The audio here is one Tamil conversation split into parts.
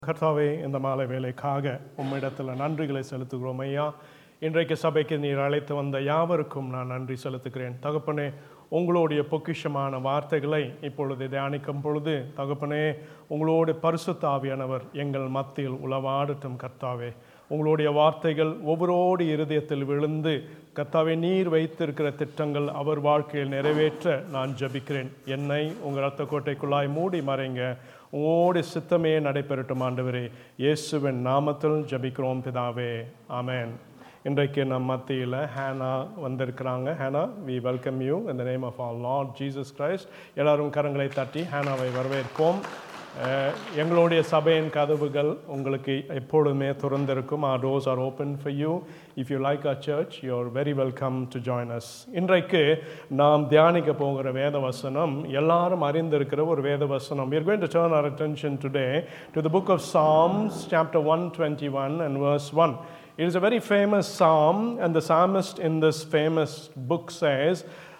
கர்த்தாவே இந்த மாலை வேலைக்காக உம்மிடத்தில் நன்றிகளை செலுத்துகிறோம் ஐயா இன்றைக்கு சபைக்கு நீர் அழைத்து வந்த யாவருக்கும் நான் நன்றி செலுத்துகிறேன் தகப்பனே உங்களுடைய பொக்கிஷமான வார்த்தைகளை இப்பொழுது தியானிக்கும் பொழுது தகப்பனே உங்களோட பரிசுத்த ஆவியானவர் எங்கள் மத்தியில் உளவாடட்டும் கர்த்தாவே உங்களுடைய வார்த்தைகள் ஒவ்வொருவோடு இருதயத்தில் விழுந்து கர்த்தாவே நீர் வைத்திருக்கிற திட்டங்கள் அவர் வாழ்க்கையில் நிறைவேற்ற நான் ஜபிக்கிறேன் என்னை உங்கள் ரத்த கோட்டைக்குள்ளாய் மூடி மறைங்க உங்களோட சித்தமே நடைபெறட்டும் ஆண்டவரே இயேசுவின் நாமத்தில் ஜபிக்கிறோம் பிதாவே ஆமென் இன்றைக்கு நம் மத்தியில் ஹேனா வந்திருக்கிறாங்க Hena we welcome you in the name of our Lord Jesus Christ எல்லாரும் கரங்களை தட்டி ஹேனாவை வரவேற்போம் அஹ், எங்களுடைய சபையின் கதவுகள் உங்களுக்கு எப்பொழுதுமே திறந்திருக்கும் our doors are open for you if you like our church you are very welcome to join us இன்றைக்கு நாம் தியானிக்க போகிற வேத வசனம் எல்லாரும் அறிந்திருக்கிற ஒரு வேத வசனம் we are going to turn our attention today to the book of psalms chapter 121 and verse 1 it is a very famous psalm and the psalmist in this famous book says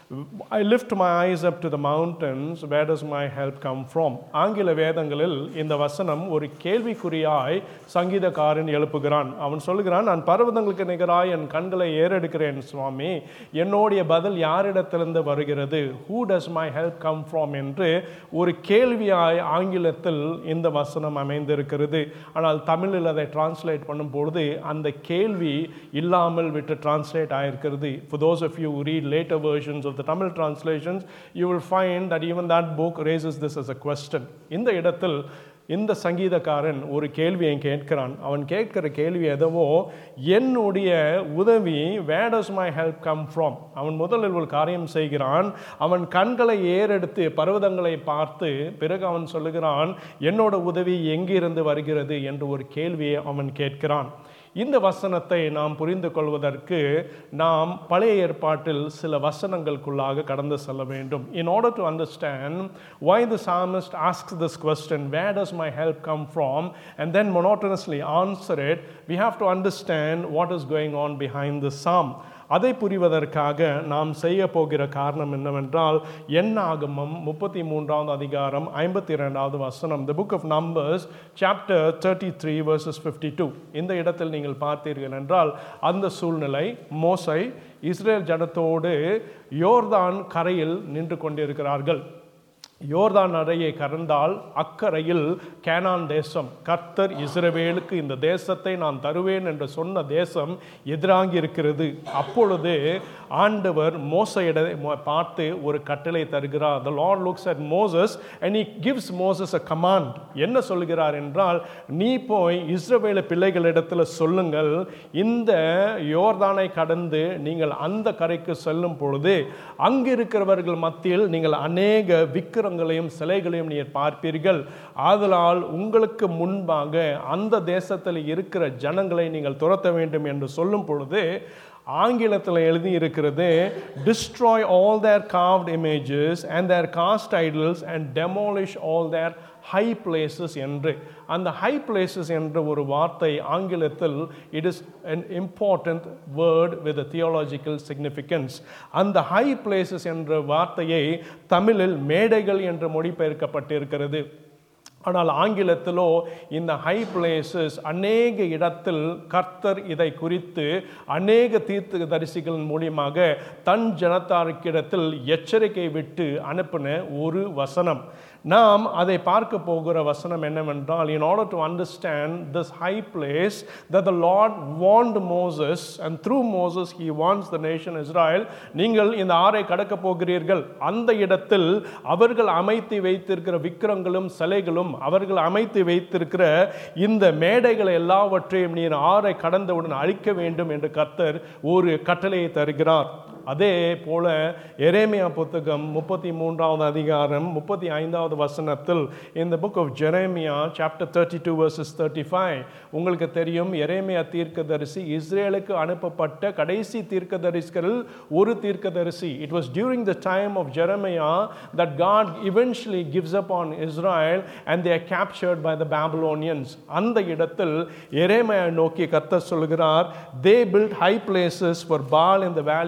I lift my eyes up to the mountains, where does my help come from? ஆங்கில வேதங்களில் இந்த வசனம் ஒரு கேள்விக்குறியாய் சங்கீதக்காரன் எழுப்புகிறான் அவன் சொல்லுகிறான் நான் பர்வதங்களுக்கு நிகராய் என் கண்களை ஏறெடுக்கிறேன் சுவாமி என்னுடைய பதில் யாரிடத்திலிருந்து வருகிறது who does my help come from என்று ஒரு கேள்வியாய் ஆங்கிலத்தில் இந்த வசனம் அமைந்திருக்கிறது ஆனால் தமிழில் அதை டிரான்ஸ்லேட் பண்ணும் பொழுது அந்த கேள்வி இல்லாமல் விட்டு டிரான்ஸ்லேட் ஆயிருக்கிறது for those of you who read later versions of the Tamil translations you will find that even that book raises this as a question இந்த இடத்தில் இந்த சங்கீதக்காரன் ஒரு கேள்வியை கேட்கிறான் அவன் கேட்கிற கேள்வி எதவோ என்னுடைய உதவி where does my help come from அவன் முதலில் ஒரு காரியம் செய்கிறான் அவன் கண்களை ஏறெடுத்து பர்வதங்களை பார்த்து பிறகு அவன் சொல்லுகிறான் என்னோட உதவி எங்கிருந்து வருகிறது என்று ஒரு கேள்வியை அவன் கேட்கிறான் இந்த வசனத்தை நாம் புரிந்து கொள்வதற்கு நாம் பழைய ஏற்பாட்டில் சில வசனங்களுக்குள்ளாக கடந்து செல்ல வேண்டும் in order to understand why the psalmist asks this question where does my help come from and then monotonously answer it we have to understand what is going on behind the psalm அதை புரிவதற்காக நாம் செய்ய போகிற காரணம் என்னவென்றால் என் ஆகமம் முப்பத்தி மூன்றாவது அதிகாரம் ஐம்பத்தி இரண்டாவது வசனம் the book of Numbers chapter thirty three verses fifty two இந்த இடத்தில் நீங்கள் பார்த்தீர்கள் என்றால் அந்த சூழ்நிலை மோசை இஸ்ரேல் ஜனத்தோடு யோர்தான் கரையில் நின்று கொண்டிருக்கிறார்கள் யோர்தான் நடையை கடந்தால் அக்கரையில் கேனான் தேசம் கர்த்தர் இஸ்ரவேலுக்கு இந்த தேசத்தை நான் தருவேன் என்று சொன்ன தேசம் எதிராகி இருக்கிறது அப்பொழுது ஆண்டவர் மோசையிட பார்த்து ஒரு கட்டளை தருகிறார் the lord looks at moses and he gives moses a command என்ன சொல்கிறார் என்றால் நீ போய் இஸ்ரவேல பிள்ளைகளிடத்தில் சொல்லுங்கள் இந்த யோர்தானை கடந்து நீங்கள் அந்த கரைக்கு செல்லும் பொழுது அங்கிருக்கிறவர்கள் மத்தியில் நீங்கள் அநேக விக்கிரங்களையும் சிலைகளையும் நீர் பார்ப்பீர்கள் ஆதலால் உங்களுக்கு முன்பாக அந்த தேசத்தில் இருக்கிற ஜனங்களை நீங்கள் துரத்த வேண்டும் என்று சொல்லும் பொழுது ஆங்கிலத்தில் எழுதியிருக்கிறது destroy all their carved images and their cast idols and demolish all their high places என்று அந்த ஹை பிளேசஸ் என்ற ஒரு வார்த்தை ஆங்கிலத்தில் it is an important word with theological significance அந்த ஹை பிளேசஸ் என்ற வார்த்தையை தமிழில் மேடைகள் என்று மொழிபெயர்க்கப்பட்டிருக்கிறது ஆனால் ஆங்கிலத்திலோ இந்த ஹை பிளேசஸ் அநேக இடத்தில் கர்த்தர் இதை குறித்து அநேக தீர்த்த தரிசிகளின் மூலியமாக தன் ஜனத்தாருக்கிடத்தில் எச்சரிக்கை விட்டு அனுப்பின ஒரு வசனம் நாம் அதை பார்க்க போகிற வசனம் என்னவென்றால் in order to understand this high place that the Lord warned Moses and through Moses he warns the nation Israel நீங்கள் இந்த ஆறை கடக்க போகிறீர்கள் அந்த இடத்தில் அவர்கள் அமைத்து வைத்திருக்கிற விக்கிரங்களும் சிலைகளும் அவர்கள் அமைத்து வைத்திருக்கிற இந்த மேடைகள் எல்லாவற்றையும் நீர் ஆறை கடந்தவுடன் அழிக்க வேண்டும் என்று கர்த்தர் ஒரு கட்டளையை தருகிறார் அதே போல எரேமியா புத்தகம் முப்பத்தி மூன்றாவது அதிகாரம் முப்பத்தி ஐந்தாவது வசனத்தில் இந்த book of Jeremiah chapter thirty two verses thirty five உங்களுக்கு தெரியும் எரேமியா தீர்க்கதரிசி இஸ்ரேலுக்கு அனுப்பப்பட்ட கடைசி தீர்க்கதரிசிகளில் ஒரு தீர்க்கதரிசி it was during the time of Jeremiah that God eventually gives up on Israel and they're captured by the Babylonians அந்த இடத்தில் எரேமியா நோக்கி கர்த்தர் சொல்கிறார் they build high places for Baal in the valley of Ben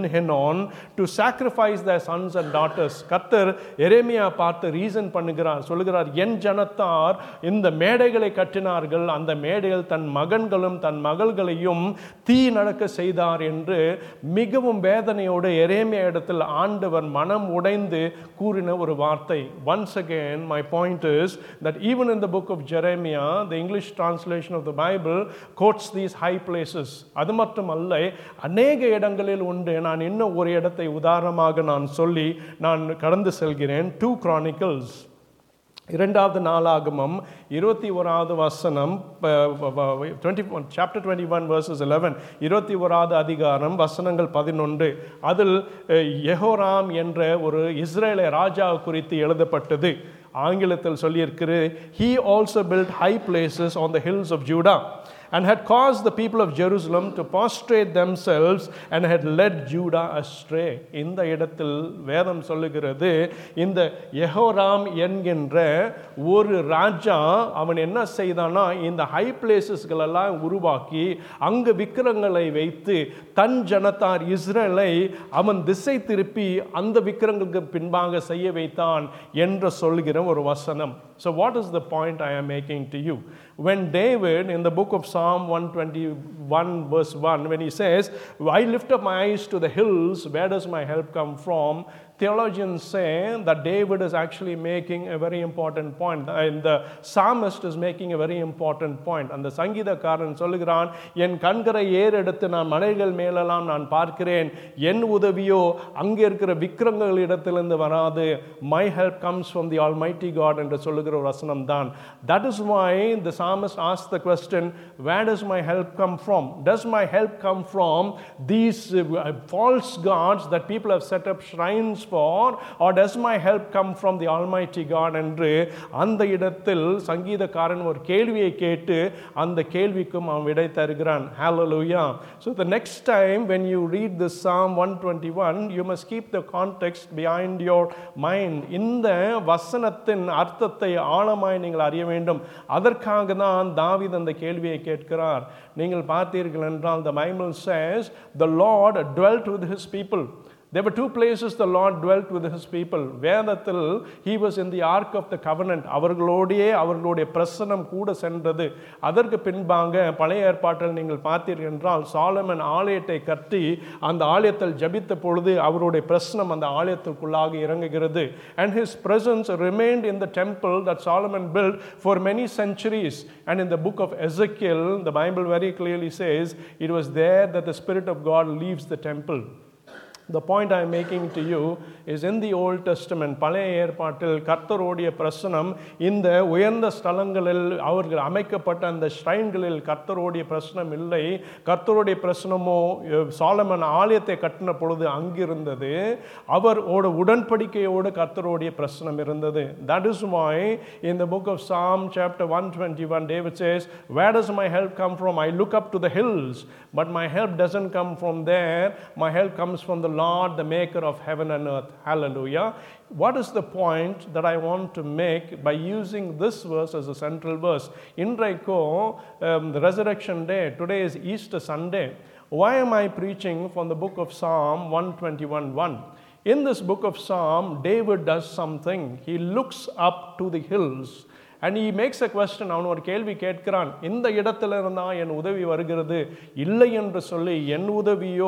Hinnon to sacrifice their sons and daughters. கர்த்தர் எரேமியா பார்த்து ரீசன் பண்ணுகிறார் சொல்லுகிறார் என் ஜனத்தார் இந்த மேடைகளை கட்டினார்கள் அந்த மேடையில் தன் மகன்களும் தன் மகள்களையும் தீ நடக்க செய்தார் என்று மிகவும் வேதனையோடு எரேமியா இடத்தில் ஆண்டவர் மனம் உடைந்து கூறின ஒரு வார்த்தை once again my point is that even in the book of Jeremiah the English translation of the Bible quotes these high places அது மட்டுமல்ல அநேக இடங்களில் உண்டு நான் இன்னும் ஒரு இடத்தை உதாரணமாக நான் சொல்லி நான் கடந்து செல்கிறேன் டூ chronicles இரண்டாவது நாளாகமம் இருபத்தி ஓராவது வசனம் twenty one chapter twenty one verses eleven இருபத்தி ஓராவது அதிகாரம் வசனங்கள் பதினொன்று அதில் அஹ், யெகோராம் என்ற ஒரு இஸ்ரேல ராஜா குறித்து எழுதப்பட்டது ஆங்கிலத்தில் சொல்லியிருக்கிறது he also built high places on the hills of Judah and had caused the people of Jerusalem to prostrate themselves and had led Judah astray. இந்த இடத்தில் வேதம் சொல்லுகிறது இந்த யெகோராம் என்கின்ற ஒரு ராஜா அவன் என்ன செய்தானா இந்த ஹை பிளேசஸ்கள் எல்லாம் உருவாக்கி அங்கு விக்கிரங்களை வைத்து தன் ஜனத்தார் இஸ்ரேலை அவன் திசை திருப்பி அந்த விக்கிரங்களுக்கு பின்பாக செய்ய வைத்தான் என்று சொல்கிற ஒரு வசனம் So what is the point I am making to you? When David in the book of Psalm 121 verse 1 when he says, I lift up my eyes to the hills, where does my help come from? Theologians say that David is actually making a very important point. And the psalmist is making a very important point. அந்த சங்கீதக்காரன் சொல்லுகிறான் என் கண்கரை ஏறெடுத்து நான் மலைகள் மேலெல்லாம் நான் பார்க்கிறேன் என் உதவியோ அங்கே இருக்கிற விக்கிரங்கள் இடத்திலிருந்து வராது my help comes from the almighty God என்று சொல்லுகிற ஒரு வசனம் தான் that is why the Psalms ஆஸ் the question where does my help come from does my help come from these false gods that people have set up shrines for or does my help come from the almighty God என்று அந்த இடத்தில் சங்கீதக்காரன் ஒரு கேள்வியை கேட்டு அந்த கேள்விக்கும் அவன் விடை தருகிறான் ஹalleluya so the next time when you read this psalm 121 you must keep the context behind your mind இந்த வசனத்தின் அர்த்தத்தை ஆழமாய் நீங்கள் அறிய வேண்டும் அதற்காக தான் தாவீது அந்த கேள்வியை கேட்கிறார் நீங்கள் பார்த்தீர்கள் என்றால் the bible says the lord dwelt with his people There were two places the Lord dwelt with his people. வேதத்தில் he was in the ark of the covenant. அவர்களோடையே அவர்களுடைய பிரசனம் கூட சென்றது அதற்கு பின்பாக பழைய ஏற்பாட்டில் நீங்கள் பார்த்தீர்கள் என்றால் சாலமன் ஆலயத்தை கட்டி அந்த ஆலயத்தில் ஜபித்த பொழுது அவருடைய பிரசனம் அந்த ஆலயத்திற்குள்ளாக இறங்குகிறது and his presence remained in the temple that Solomon built for many centuries and in the book of Ezekiel the Bible very clearly says it was there that the spirit of God leaves the temple The point I'm making to you is in the Old Testament, பழைய ஏற்பாட்டில் கர்த்தருடைய பிரசனம் இந்த உயர்ந்த ஸ்தலங்களில் அவர்கள் அமைக்கப்பட்ட அந்த ஸ்ட்ரைன்களில் கர்த்தருடைய பிரசனம் இல்லை கர்த்தருடைய பிரசனமோ சாலமன் ஆலயத்தை கட்டின பொழுது அங்கிருந்தது அவரோட உடன்படிக்கையோடு கர்த்தருடைய பிரசனம் இருந்தது that is my in the book of Psalm chapter 121 David says where does my help come from I look up to the hills but my help doesn't come from there my help comes from the Lord the maker of heaven and earth hallelujah what is the point that I want to make by using this verse as a central verse இன்றைக்கும் um, the resurrection day today is Easter Sunday why am I preaching from the book of Psalm 121 1 in this book of Psalm, David does something. He looks up to the hills and he makes a question அவன் ஒரு கேள்வி கேட்கிறான் இந்த இடத்துல இருந்தா என் உதவி வருகிறது இல்லை என்று சொல்லி என் உதவியோ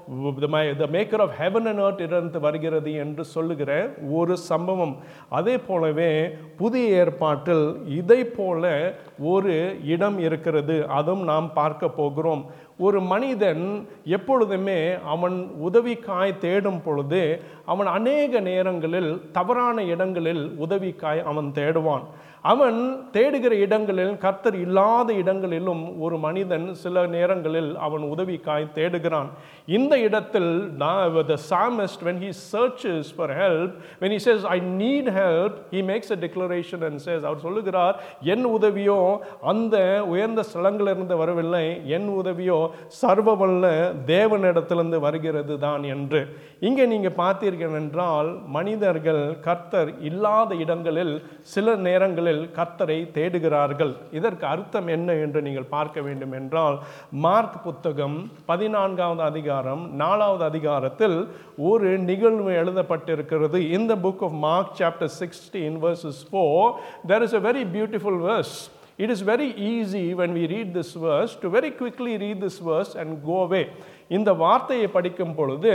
the maker of heaven and earth இருந்து வருகிறது என்று சொல்லுகிற ஒரு சம்பவம் அதே போலவே புதிய ஏற்பாட்டில் இதை போல ஒரு இடம் இருக்கிறது அதுவும் நாம் பார்க்க போகிறோம் ஒரு மனிதன் எப்பொழுதுமே அவன் உதவிக்காய் தேடும் பொழுது அவன் அநேக நேரங்களில் தவறான இடங்களில் உதவிக்காய் அவன் தேடுவான் அவன் தேடுகிற இடங்களில் கர்த்தர் இல்லாத இடங்களிலும் ஒரு மனிதன் சில நேரங்களில் அவன் உதவிக்காய் தேடுகிறான் இந்த இடத்தில் the psalmist when he searches for help when he says I need help he makes a declaration and says அவர் சொல்லுகிறார் என் உதவியோ அந்த உயர்ந்த ஸ்தலங்களிலிருந்து வரவில்லை என் உதவியோ சர்வ வல்ல தேவனிடத்திலிருந்து வருகிறது தான் என்று இங்கே நீங்கள் பார்த்தீர்கள் என்றால் மனிதர்கள் கர்த்தர் இல்லாத இடங்களில் சில நேரங்களில் நேரங்களில் கர்த்தரை தேடுகிறார்கள் இதற்கு அர்த்தம் என்ன என்று நீங்கள் பார்க்க வேண்டும் என்றால் மார்க் புத்தகம் பதினான்காவது அதிகாரம் நாலாவது அதிகாரத்தில் ஒரு நிகழ்வு எழுதப்பட்டிருக்கிறது இந்த book of Mark chapter sixteen verses four there is a very beautiful verse It is very easy when we read this verse to very quickly read this verse and go away. இந்த வார்த்தையை படிக்கும் பொழுது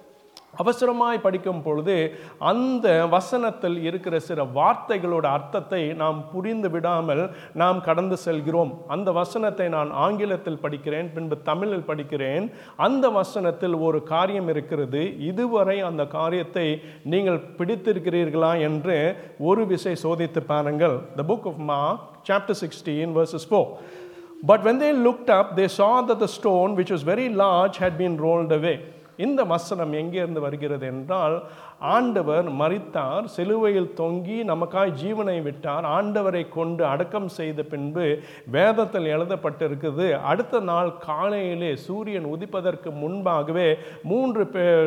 அவசரமாய் படிக்கும் பொழுது அந்த வசனத்தில் இருக்கிற சில வார்த்தைகளோட அர்த்தத்தை நாம் புரிந்து விடாமல் நாம் கடந்து செல்கிறோம் அந்த வசனத்தை நான் ஆங்கிலத்தில் படிக்கிறேன் பின்பு தமிழில் படிக்கிறேன் அந்த வசனத்தில் ஒரு காரியம் இருக்கிறது இதுவரை அந்த காரியத்தை நீங்கள் பிடித்திருக்கிறீர்களா என்று ஒரு விசை சோதித்து பாருங்கள் the book of Mark chapter sixteen verses four But when they looked up, they saw that the stone, which was very large, had been rolled away. இந்த வசனம் எங்கேருந்து வருகிறது என்றால் ஆண்டவர் மரித்தார் சிலுவையில் தொங்கி நமக்காய் ஜீவனை விட்டார் ஆண்டவரை கொண்டு அடக்கம் செய்த பின்பு வேதத்தில் எழுதப்பட்டிருக்குது அடுத்த நாள் காலையிலே சூரியன் உதிப்பதற்கு முன்பாகவே மூன்று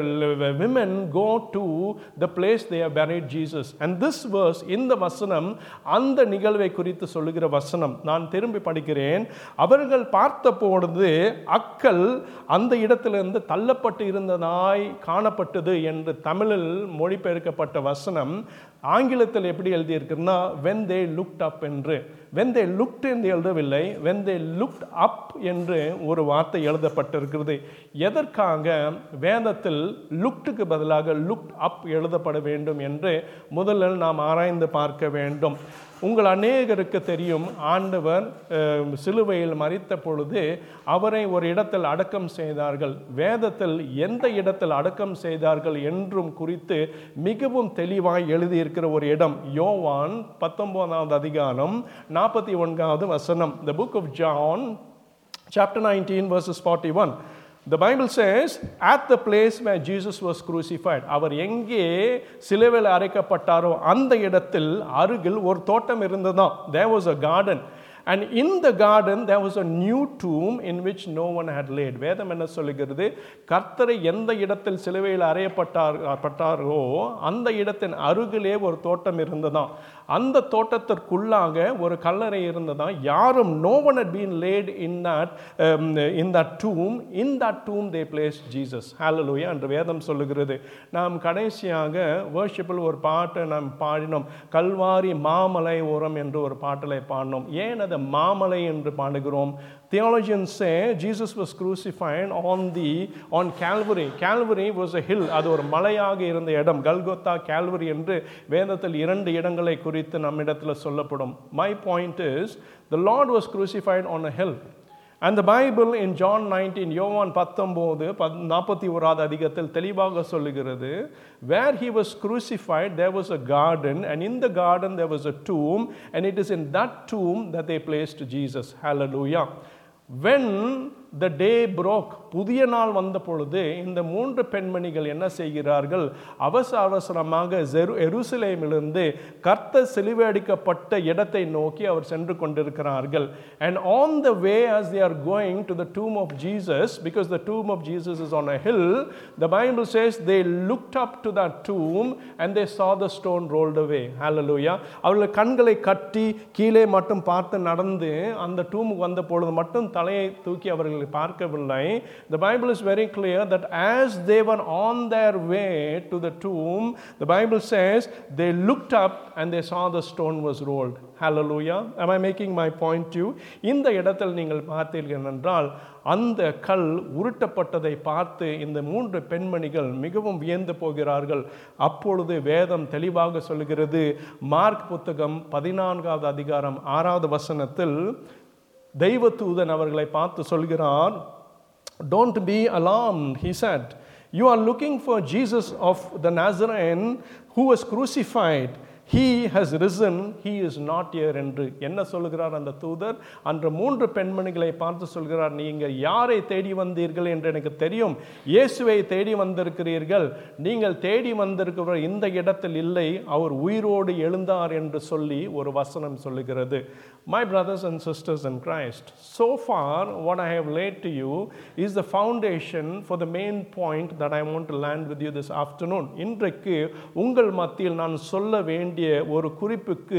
women go to the place they buried Jesus and this verse இந்த வசனம் அந்த நிகழ்வை குறித்து சொல்லுகிற வசனம் நான் திரும்பி படிக்கிறேன் அவர்கள் பார்த்த பொழுது அக்கள் அந்த இடத்திலிருந்து தள்ளப்பட்டு இருந்ததாய் காணப்பட்டது என்று தமிழில் மொழிபெயர்க்கப்பட்ட வசனம் ஆங்கிலத்தில் எப்படி எழுதியிருக்குன்னா வென் தே லுக்ட் அப் என்று வென் தே லுக்ட் என்று எழுதவில்லை வென் தே லுக்ட் அப் என்று ஒரு வார்த்தை எழுதப்பட்டிருக்கிறது எதற்காக வேதத்தில் லுக்டுக்கு பதிலாக லுக்ட் அப் எழுதப்பட வேண்டும் என்று முதலில் நாம் ஆராய்ந்து பார்க்க வேண்டும் உங்கள் அநேகருக்கு தெரியும் ஆண்டவர் அஹ், சிலுவையில் மறித்த பொழுது அவரை ஒரு இடத்தில் அடக்கம் செய்தார்கள் வேதத்தில் எந்த இடத்தில் அடக்கம் செய்தார்கள் என்றும் குறித்து மிகவும் தெளிவாய் எழுதியிருக்கிற ஒரு இடம் யோவான் பத்தொன்பதாவது அதிகாரம் நாற்பத்தி ஒன்றாவது வசனம் the book of John chapter 19 verses 41 the bible says at the place where jesus was crucified அவர் எங்கே சிலுவையில் அறைக்கப்பட்டாரோ அந்த இடத்தில் அருகில் ஒரு தோட்டம் இருந்ததாம் there was a garden and in the garden there was a new tomb in which no one had laid வேதம் என்ன சொல்லுகிறது கர்த்தரை எந்த இடத்தில் சிலுவையில் அறையப்பட்டார் பட்டாரோ அந்த இடத்தின் அருகிலே ஒரு தோட்டம் இருந்ததாம் அந்த தோட்டத்திற்குள்ளாக ஒரு கல்லறை இருந்ததாம் யாரும் no one had been laid in that um, in that tomb in that tomb they placed Jesus hallelujah என்று வேதம் சொல்லுகிறது நாம் கடைசியாக worshipல் ஒரு பாட்டை நாம் பாடினோம் கல்வாரி மாமலை ஓரம் என்று ஒரு பாட்டலை பாடினோம் ஏன் அதை மாமலை என்று பாடுகிறோம் theologians say Jesus was crucified on the on Calvary Calvary was a hill அது ஒரு மலையாக இருந்த இடம் கல்கொத்தா கால்வரி என்று வேதத்தில் இரண்டு இடங்களை குறித்து நம்மிடத்தில் சொல்லப்படும் my point is the Lord was crucified on a hill and the Bible in John 19 யோவான் பத்தொம்போது பத் நாற்பத்தி ஓராவது அதிகத்தில் தெளிவாக சொல்லுகிறது where he was crucified there was a garden and in the garden there was a tomb and it is in that tomb that they placed Jesus hallelujah when the day broke புதிய நாள் வந்த பொழுது இந்த மூன்று பெண்மணிகள் என்ன செய்கிறார்கள் அவசர அவசரமாக ஜெரு எருசலேமிலிருந்து கர்த்த சிலுவை அடிக்கப்பட்ட இடத்தை நோக்கி அவர் சென்று கொண்டிருக்கிறார்கள் and on the way as they are going to the tomb of Jesus because the tomb of Jesus is on a hill the bible says they looked up to that tomb and they saw the stone rolled away hallelujah அவர்கள் கண்களை கட்டி கீழே மட்டும் பார்த்து நடந்து அந்த டூமுக்கு வந்த பொழுது மட்டும் தலையை தூக்கி அவர்கள் பார்க்கவில்லை the bible is very clear that as they were on their way to the tomb the bible says they looked up and they saw the stone was rolled hallelujah am i making my point to you இந்த இடத்தில் நீங்கள் பார்த்தீர்கள் என்றால் அந்த கல் உருட்டப்பட்டதை பார்த்து இந்த மூன்று பெண்மணிகள் மிகவும் வியந்து போகிறார்கள் அப்பொழுது வேதம் தெளிவாக சொல்கிறது மார்க் புத்தகம் பதினான்காவது அதிகாரம் ஆறாவது வசனத்தில் தெய்வதூதன் அவர்களை பார்த்து சொல்கிறார் Don't be alarmed, he said. You are looking for Jesus of the Nazarene who was crucified. He has risen, he is not here என்று என்ன சொல்கிறார் அந்த தூதர் அன்று மூன்று பெண்மணிகளை பார்த்து சொல்கிறார் நீங்கள் யாரை தேடி வந்தீர்கள் என்று எனக்கு தெரியும் இயேசுவை தேடி வந்திருக்கிறீர்கள் நீங்கள் தேடி வந்திருக்கிறவர் இந்த இடத்தில் இல்லை அவர் உயிரோடு எழுந்தார் என்று சொல்லி ஒரு வசனம் சொல்லுகிறது My brothers and sisters in Christ, so far what I have laid to you is the foundation for the main point that I want to land with you this afternoon. இன்றைக்கு உங்கள் மத்தியில் நான் சொல்ல வேண்டிய ஒரு குறிப்புக்கு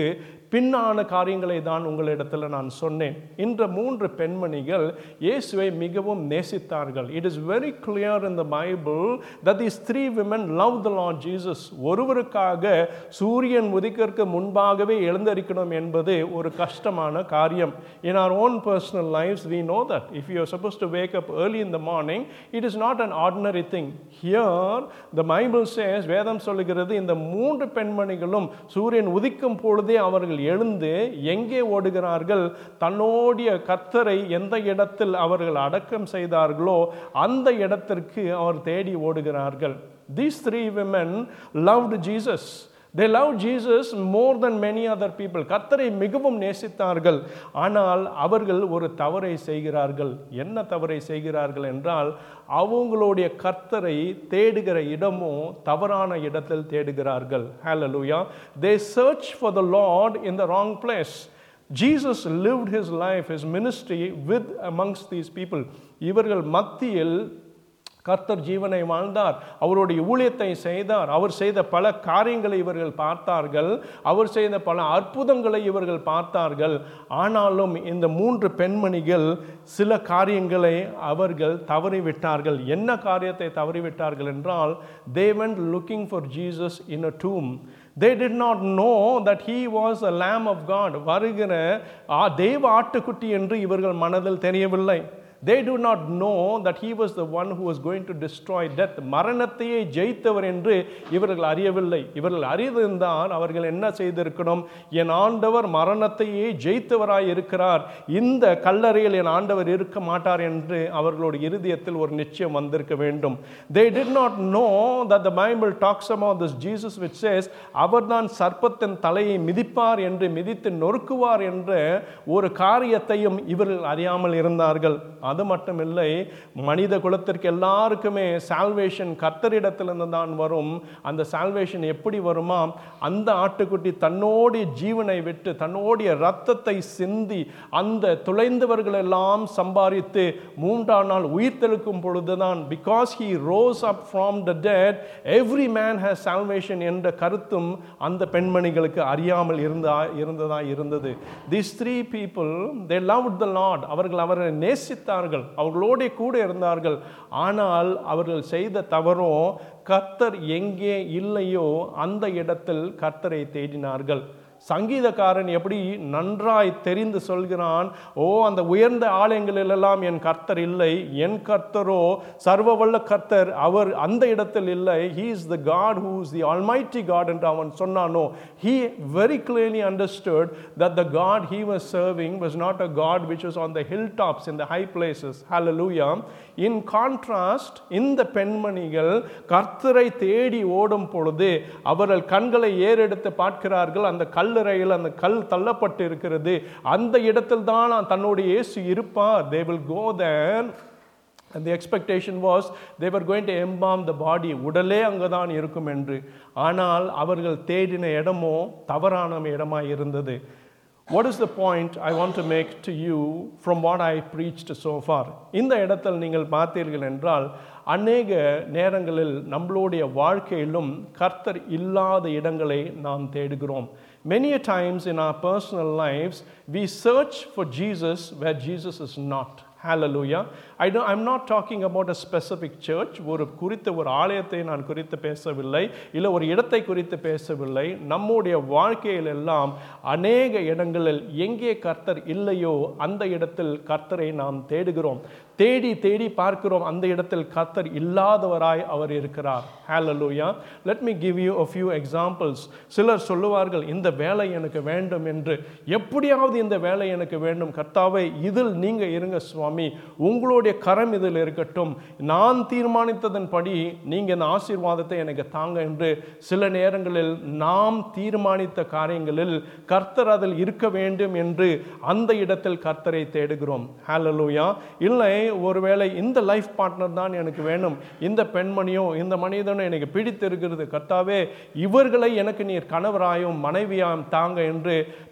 பின்னான காரியங்களை தான் உங்களிடத்தில் நான் சொன்னேன் இந்த மூன்று பெண்மணிகள் இயேசுவை மிகவும் நேசித்தார்கள் it is very clear in the Bible that these three women love the Lord Jesus ஒருவருக்காக சூரியன் உதிக்கிறதுக்கு முன்பாகவே எழுந்தரிக்கணும் என்பது ஒரு கஷ்டமான காரியம் in our own personal lives we know that if you are supposed to wake up early in the morning it is not an ordinary thing here the bible says வேதம் சொல்லுகிறது இந்த மூன்று பெண்மணிகளும் சூரியன் உதிக்கும் பொழுதே அவர்கள் எழுந்து எங்கே ஓடுகிறார்கள் தன்னோடைய கர்த்தரை எந்த இடத்தில் அவர்கள் அடக்கம் செய்தார்களோ அந்த இடத்திற்கு அவர் தேடி ஓடுகிறார்கள் these three women loved jesus they loved jesus more than many other people கர்த்தரை மிகவும் நேசித்தார்கள் ஆனால் அவர்கள் ஒரு தவறை செய்கிறார்கள் என்ன தவறை செய்கிறார்கள் என்றால் அவங்களுடைய கர்த்தரை தேடுகிற இடமும் தவறான இடத்தில் தேடுகிறார்கள் hallelujah they search for the lord in the wrong place Jesus lived his life, his ministry with amongst these people. இவர்கள் மத்தியில் கர்த்தர் ஜீவனை வாழ்ந்தார் அவருடைய ஊழியத்தை செய்தார் அவர் செய்த பல காரியங்களை இவர்கள் பார்த்தார்கள் அவர் செய்த பல அற்புதங்களை இவர்கள் பார்த்தார்கள் ஆனாலும் இந்த மூன்று பெண்மணிகள் சில காரியங்களை அவர்கள் தவறிவிட்டார்கள் என்ன காரியத்தை தவறிவிட்டார்கள் என்றால் they went looking for Jesus in a tomb they did not know that he was a lamb of god வருகிற ஆ, தேவ ஆட்டுக்குட்டி என்று இவர்கள் மனதில் தெரியவில்லை they do not know that he was the one who was going to destroy death மரணத்தையே ஜெயித்தவர் என்று இவர்கள் அறியவில்லை இவர்கள் அறிந்திருந்தால் அவர்கள் என்ன செய்திருக்கணும் என் ஆண்டவர் மரணத்தையே ஜெயித்தவராய் இருக்கிறார் இந்த கல்லறையில் என் ஆண்டவர் இருக்க மாட்டார் என்று அவர்களுடைய இருதயத்தில் ஒரு நிச்சயம் வந்திருக்க வேண்டும் they did not know that the bible talks about this jesus which says அவர்தான் சர்ப்பத்தின் தலையை மிதிப்பார் என்று மிதித்து நொறுக்குவார் என்ற ஒரு காரியத்தையும் இவர்கள் அறியாமல் இருந்தார்கள் அது மட்டுமில்லை மனித குலத்திற்கு எல்லாருக்குமே சால்வேஷன் கர்த்தரிடத்திலிருந்து தான் வரும் அந்த சால்வேஷன் எப்படி வருமா அந்த ஆட்டுக்குட்டி தன்னோடைய ஜீவனை விட்டு தன்னோடைய ரத்தத்தை சிந்தி அந்த துளைந்தவர்கள் எல்லாம் சம்பாதித்து மூன்றாம் நாள் உயிர்த்தெழுக்கும் பொழுதுதான் because he rose up from the dead every man has salvation என்ற கருத்தும் அந்த பெண்மணிகளுக்கு அறியாமல் இருந்தா இருந்ததா இருந்தது these three people they loved the lord அவர்கள் அவரை நேசித்தார்கள் அவர்களோட கூட இருந்தார்கள் ஆனால் அவர்கள் செய்த தவறும் கர்த்தர் எங்கே இல்லையோ அந்த இடத்தில் கர்த்தரை தேடினார்கள் சங்கீதக்காரன் எப்படி நன்றாய் தெரிந்து சொல்கிறான் ஓ அந்த உயர்ந்த ஆலயங்களிலெல்லாம் என் கர்த்தர் இல்லை என் கர்த்தரோ சர்வவல்ல கர்த்தர் அவர் அந்த இடத்தில் இல்லை he is the god who is the almighty god என்று அவன் சொன்னானோ he very clearly understood that the god he was serving was not a god which was on the hilltops in the high places hallelujah in contrast இந்த பெண்மணிகள் கர்த்தரை தேடி ஓடும் பொழுது அவர்கள் கண்களை ஏறெடுத்து பார்க்கிறார்கள் அந்த கல்லறையில் அந்த கல் தள்ளப்பட்டு இருக்கிறது அந்த இடத்தில் தான் தன்னுடைய இயேசு இருப்பார் they will go there and the expectation was they were going to embalm the body உடலே அங்கே தான் இருக்கும் என்று ஆனால் அவர்கள் தேடின இடமோ தவறான இடமாய் இருந்தது What is the point I want to make to you from what I preached so far? இந்த இடத்தில் நீங்கள் பார்த்தீர்கள் என்றால் அநேக நேரங்களில் நம்மளுடைய வாழ்க்கையிலும் கர்த்தர் இல்லாத இடங்களை நாம் தேடுகிறோம் Many a times in our personal lives, we search for Jesus where Jesus is not. Hallelujah. I don't, I'm not talking about a specific church. ஒரு குறித்த ஒரு ஆலயத்தை நான் குறித்து பேசவில்லை இல்லை ஒரு இடத்தை குறித்து பேசவில்லை நம்முடைய வாழ்க்கையில் எல்லாம் அநேக இடங்களில் எங்கே கர்த்தர் இல்லையோ அந்த இடத்தில் கர்த்தரை நாம் தேடுகிறோம் தேடி தேடி பார்க்கிறோம் அந்த இடத்தில் கர்த்தர் இல்லாதவராய் அவர் இருக்கிறார் ஹalleluya let me give you a few examples சிலர் சொல்லுவார்கள் இந்த வேலை எனக்கு வேண்டும் என்று எப்படியாவது இந்த வேலை எனக்கு வேண்டும் கர்த்தாவே இதில் நீங்க இருங்க சுவாமி உங்களுடைய கரம் இதில் இருக்கட்டும் நான் தீர்மானித்ததன்படி நீங்க இந்த ஆசீர்வாதத்தை எனக்கு தாங்க என்று சில நேரங்களில் நாம் தீர்மானித்த காரியங்களில் கர்த்தர் அதில் இருக்க வேண்டும் என்று அந்த இடத்தில் கர்த்தரை தேடுகிறோம் ஹalleluya இல்லை ஒருவேளை இந்த லைஃப் பார்ட்னர் தான் எனக்கு வேணும் இந்த பெண்மணியோ இந்த மனிதனோ எனக்கு பிடித்திருக்கிறது கர்த்தாவே இவர்களை எனக்கு நீர் கணவராயும் மனைவியாயும் தாங்க என்று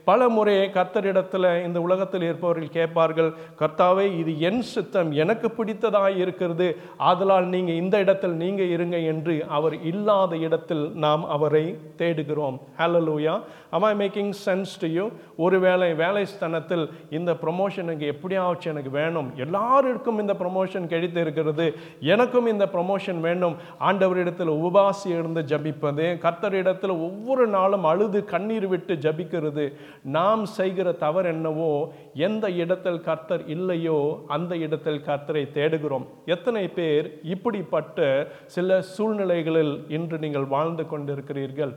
பல முறை கர்த்தரிடத்தில் இந்த உலகத்தில் இருப்பவர்கள் கேட்பார்கள் கர்த்தாவே இது என் சித்தம் எனக்கு பிடித்ததாய் இருக்கிறது ஆதலால் நீங்கள் இந்த இடத்தில் நீங்கள் இருங்க என்று அவர் இல்லாத இடத்தில் நாம் அவரை தேடுகிறோம் hallelujah am i making sense to you ஒருவேளை வேலை ஸ்தானத்தில் இந்த ப்ரொமோஷன் எனக்கு எப்படியாச்சும் எனக்கு வேணும் எல்லாருக்கும் இந்த ப்ரொமோஷன் கிடைத்து இருக்கிறது எனக்கும் இந்த ப்ரொமோஷன் வேண்டும் ஆண்டவரிடத்தில் உபாசி இருந்து ஜபிப்பது கர்த்தரிடத்தில் ஒவ்வொரு நாளும் அழுது கண்ணீர் விட்டு ஜபிக்கிறது நாம் செய்கிற தவறு என்னவோ எந்த இடத்தில் கர்த்தர் இல்லையோ அந்த இடத்தில் கர்த்தரை தேடுகிறோம் எத்தனை பேர் இப்படிப்பட்ட சில சூழ்நிலைகளில் இன்று நீங்கள் வாழ்ந்து கொண்டிருக்கிறீர்கள்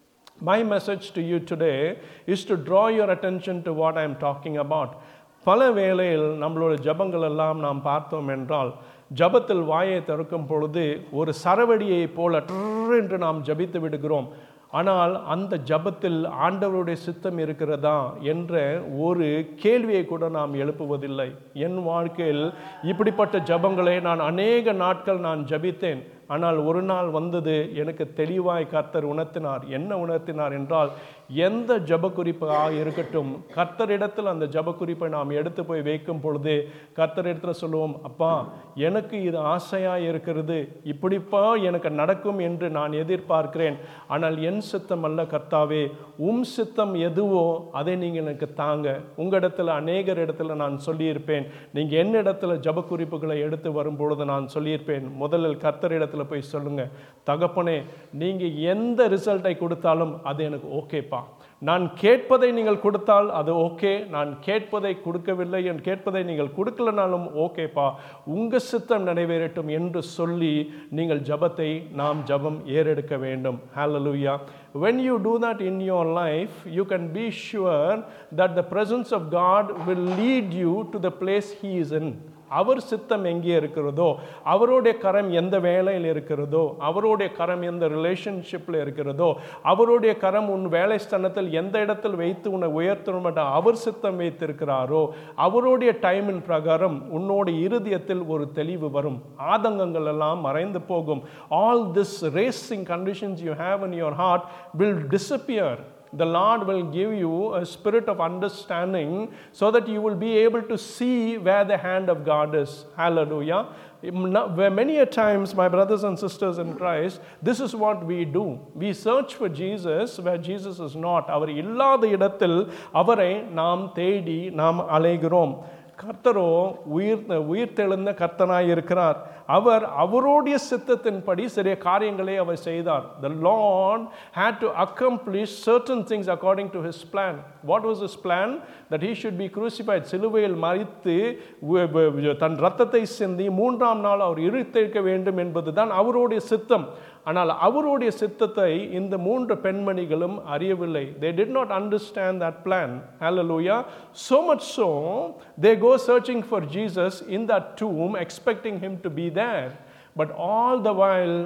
My message to you today is to draw your attention to what I am talking about. பல வேளையில் நம்மளோட ஜபங்கள் எல்லாம் நாம் பார்த்தோம் என்றால் ஜபத்தில் வாயை திறக்கும் பொழுது ஒரு சரவடியை போல ட்ர் என்று நாம் ஜபித்து விடுகிறோம் ஆனால் அந்த ஜபத்தில் ஆண்டவருடைய சித்தம் இருக்கிறதா என்ற ஒரு கேள்வியை கூட நாம் எழுப்புவதில்லை என் வாழ்க்கையில் இப்படிப்பட்ட ஜபங்களை நான் அநேக நாட்கள் நான் ஜபித்தேன் ஆனால் ஒரு நாள் வந்தது எனக்கு தெளிவாய் கர்த்தர் உணர்த்தினார் என்ன உணர்த்தினார் என்றால் எந்த ஜப குறிப்பாக இருக்கட்டும் கர்த்தரிடத்தில் அந்த ஜப குறிப்பை நாம் எடுத்து போய் வைக்கும் பொழுது கர்த்தரிடத்தில் சொல்லுவோம் அப்பா எனக்கு இது ஆசையாக இருக்கிறது இப்படிப்பா எனக்கு நடக்கும் என்று நான் எதிர்பார்க்கிறேன் ஆனால் என் சித்தம் அல்ல கர்த்தாவே உம் சித்தம் எதுவோ அதை நீங்கள் எனக்கு தாங்க உங்கள் இடத்துல அநேகர் இடத்துல நான் சொல்லியிருப்பேன் நீங்கள் என்ன இடத்துல ஜப குறிப்புகளை எடுத்து வரும் பொழுது நான் சொல்லியிருப்பேன் முதலில் கர்த்தரிடத்தில் போய் சொல்லுங்க தகப்பனே நீங்கள் எந்த ரிசல்ட்டை கொடுத்தாலும் அது எனக்கு ஓகேப்பா நான் கேட்பதை நீங்கள் கொடுத்தால் அது ஓகே நான் கேட்பதை கொடுக்கவில்லை என் கேட்பதை நீங்கள் கொடுக்கலனாலும் ஓகேப்பா உங்க சித்தம் நிறைவேறட்டும் என்று சொல்லி நீங்கள் ஜபத்தை நாம் ஜபம் ஏறெடுக்க வேண்டும் ஹalleluya when you do that in your life you can be sure that the presence of god will lead you to the place he is in அவர் சித்தம் எங்கே இருக்கிறதோ அவருடைய கரம் எந்த வேலையில் இருக்கிறதோ அவருடைய கரம் எந்த ரிலேஷன்ஷிப்பில் இருக்கிறதோ அவருடைய கரம் உன் வேலை ஸ்தானத்தில் எந்த இடத்தில் வைத்து உன்னை உயர்த்தணும் என்ற அவர் சித்தம் வைத்திருக்கிறாரோ அவருடைய டைமின் பிரகாரம் உன்னோட இருதயத்தில் ஒரு தெளிவு வரும் ஆதங்கங்கள் எல்லாம் மறைந்து போகும் all this racing conditions you have in your heart will disappear the Lord will give you a spirit of understanding so that you will be able to see where the hand of God is. Hallelujah. Where many a times, my brothers and sisters in Christ, this is what we do. We search for Jesus where Jesus is not. அவர் இல்லாத இடத்தில் அவரை நாம் தேடி நாம் அலைகிறோம் கர்த்தரோ உயிர் உயிர் தெழுந்த கர்த்தனாய் இருக்கிறார் அவர் அவருடைய சித்தத்தின்படி சிறிய காரியங்களை அவர் செய்தார் the Lord had to accomplish certain things according to his plan what was his plan that he should be crucified சிலுவையில் மறித்து வ- வ- தன் ரத்தத்தை சிந்தி மூன்றாம் நாள் அவர் இருத்திருக்க வேண்டும் என்பதுதான் அவருடைய சித்தம் ஆனால் அவருடைய சித்தத்தை இந்த மூன்று பெண்மணிகளும் அறியவில்லை they did not understand that plan hallelujah so much so they go searching for jesus in that tomb expecting him to be there but all the while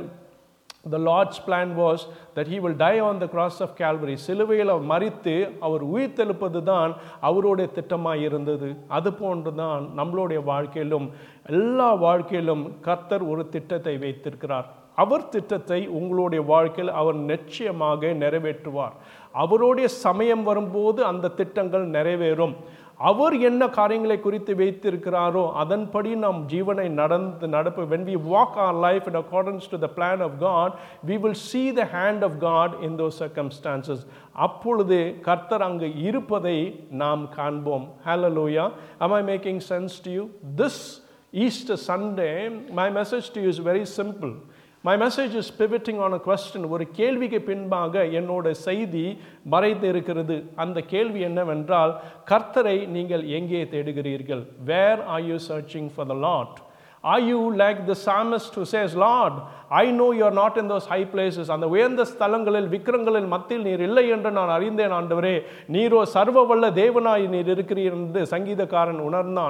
the Lord's plan was that he will die on the cross of Calvary. சிலுவையில் அவர் மறித்து அவர் உயிர்த்தெழுப்பது தான் அவருடைய திட்டமாக இருந்தது அது போன்று தான் நம்மளுடைய வாழ்க்கையிலும் எல்லா வாழ்க்கையிலும் கர்த்தர் ஒரு திட்டத்தை வைத்திருக்கிறார் அவர் திட்டத்தை உங்களுடைய வாழ்க்கையில் அவர் நிச்சயமாக நிறைவேற்றுவார் அவருடைய சமயம் வரும்போது அந்த திட்டங்கள் நிறைவேறும் அவர் என்ன காரியங்களை குறித்து வைத்திருக்கிறாரோ அதன்படி நம் ஜீவனை நடந்து நடப்பு when we walk our life in accordance to the plan of God we will see the hand of God in those circumstances அப்பொழுது கர்த்தர் அங்கு இருப்பதை நாம் காண்போம் hallelujah am I making sense to you this Easter Sunday my message to you is very simple my message is pivoting on a question ஒரு கேள்விக்கு பின்பாக என்னோட செய்தி மறைந்து இருக்கிறது அந்த கேள்வி என்னவென்றால் கர்த்தரை நீங்கள் எங்கே தேடுகிறீர்கள் where are you searching for the Lord Are you like the psalmist who says, Lord, I know you are not in those high places. அந்த உயர்ந்த ஸ்தலங்களில் விக்கிரங்களில் மத்தியில் நீர் இல்லை என்று நான் அறிந்தேன் ஆண்டவரே நீரோ சர்வ வல்ல தேவனாய் நீர் இருக்கிறீர் என்று சங்கீதக்காரன் உணர்ந்தான்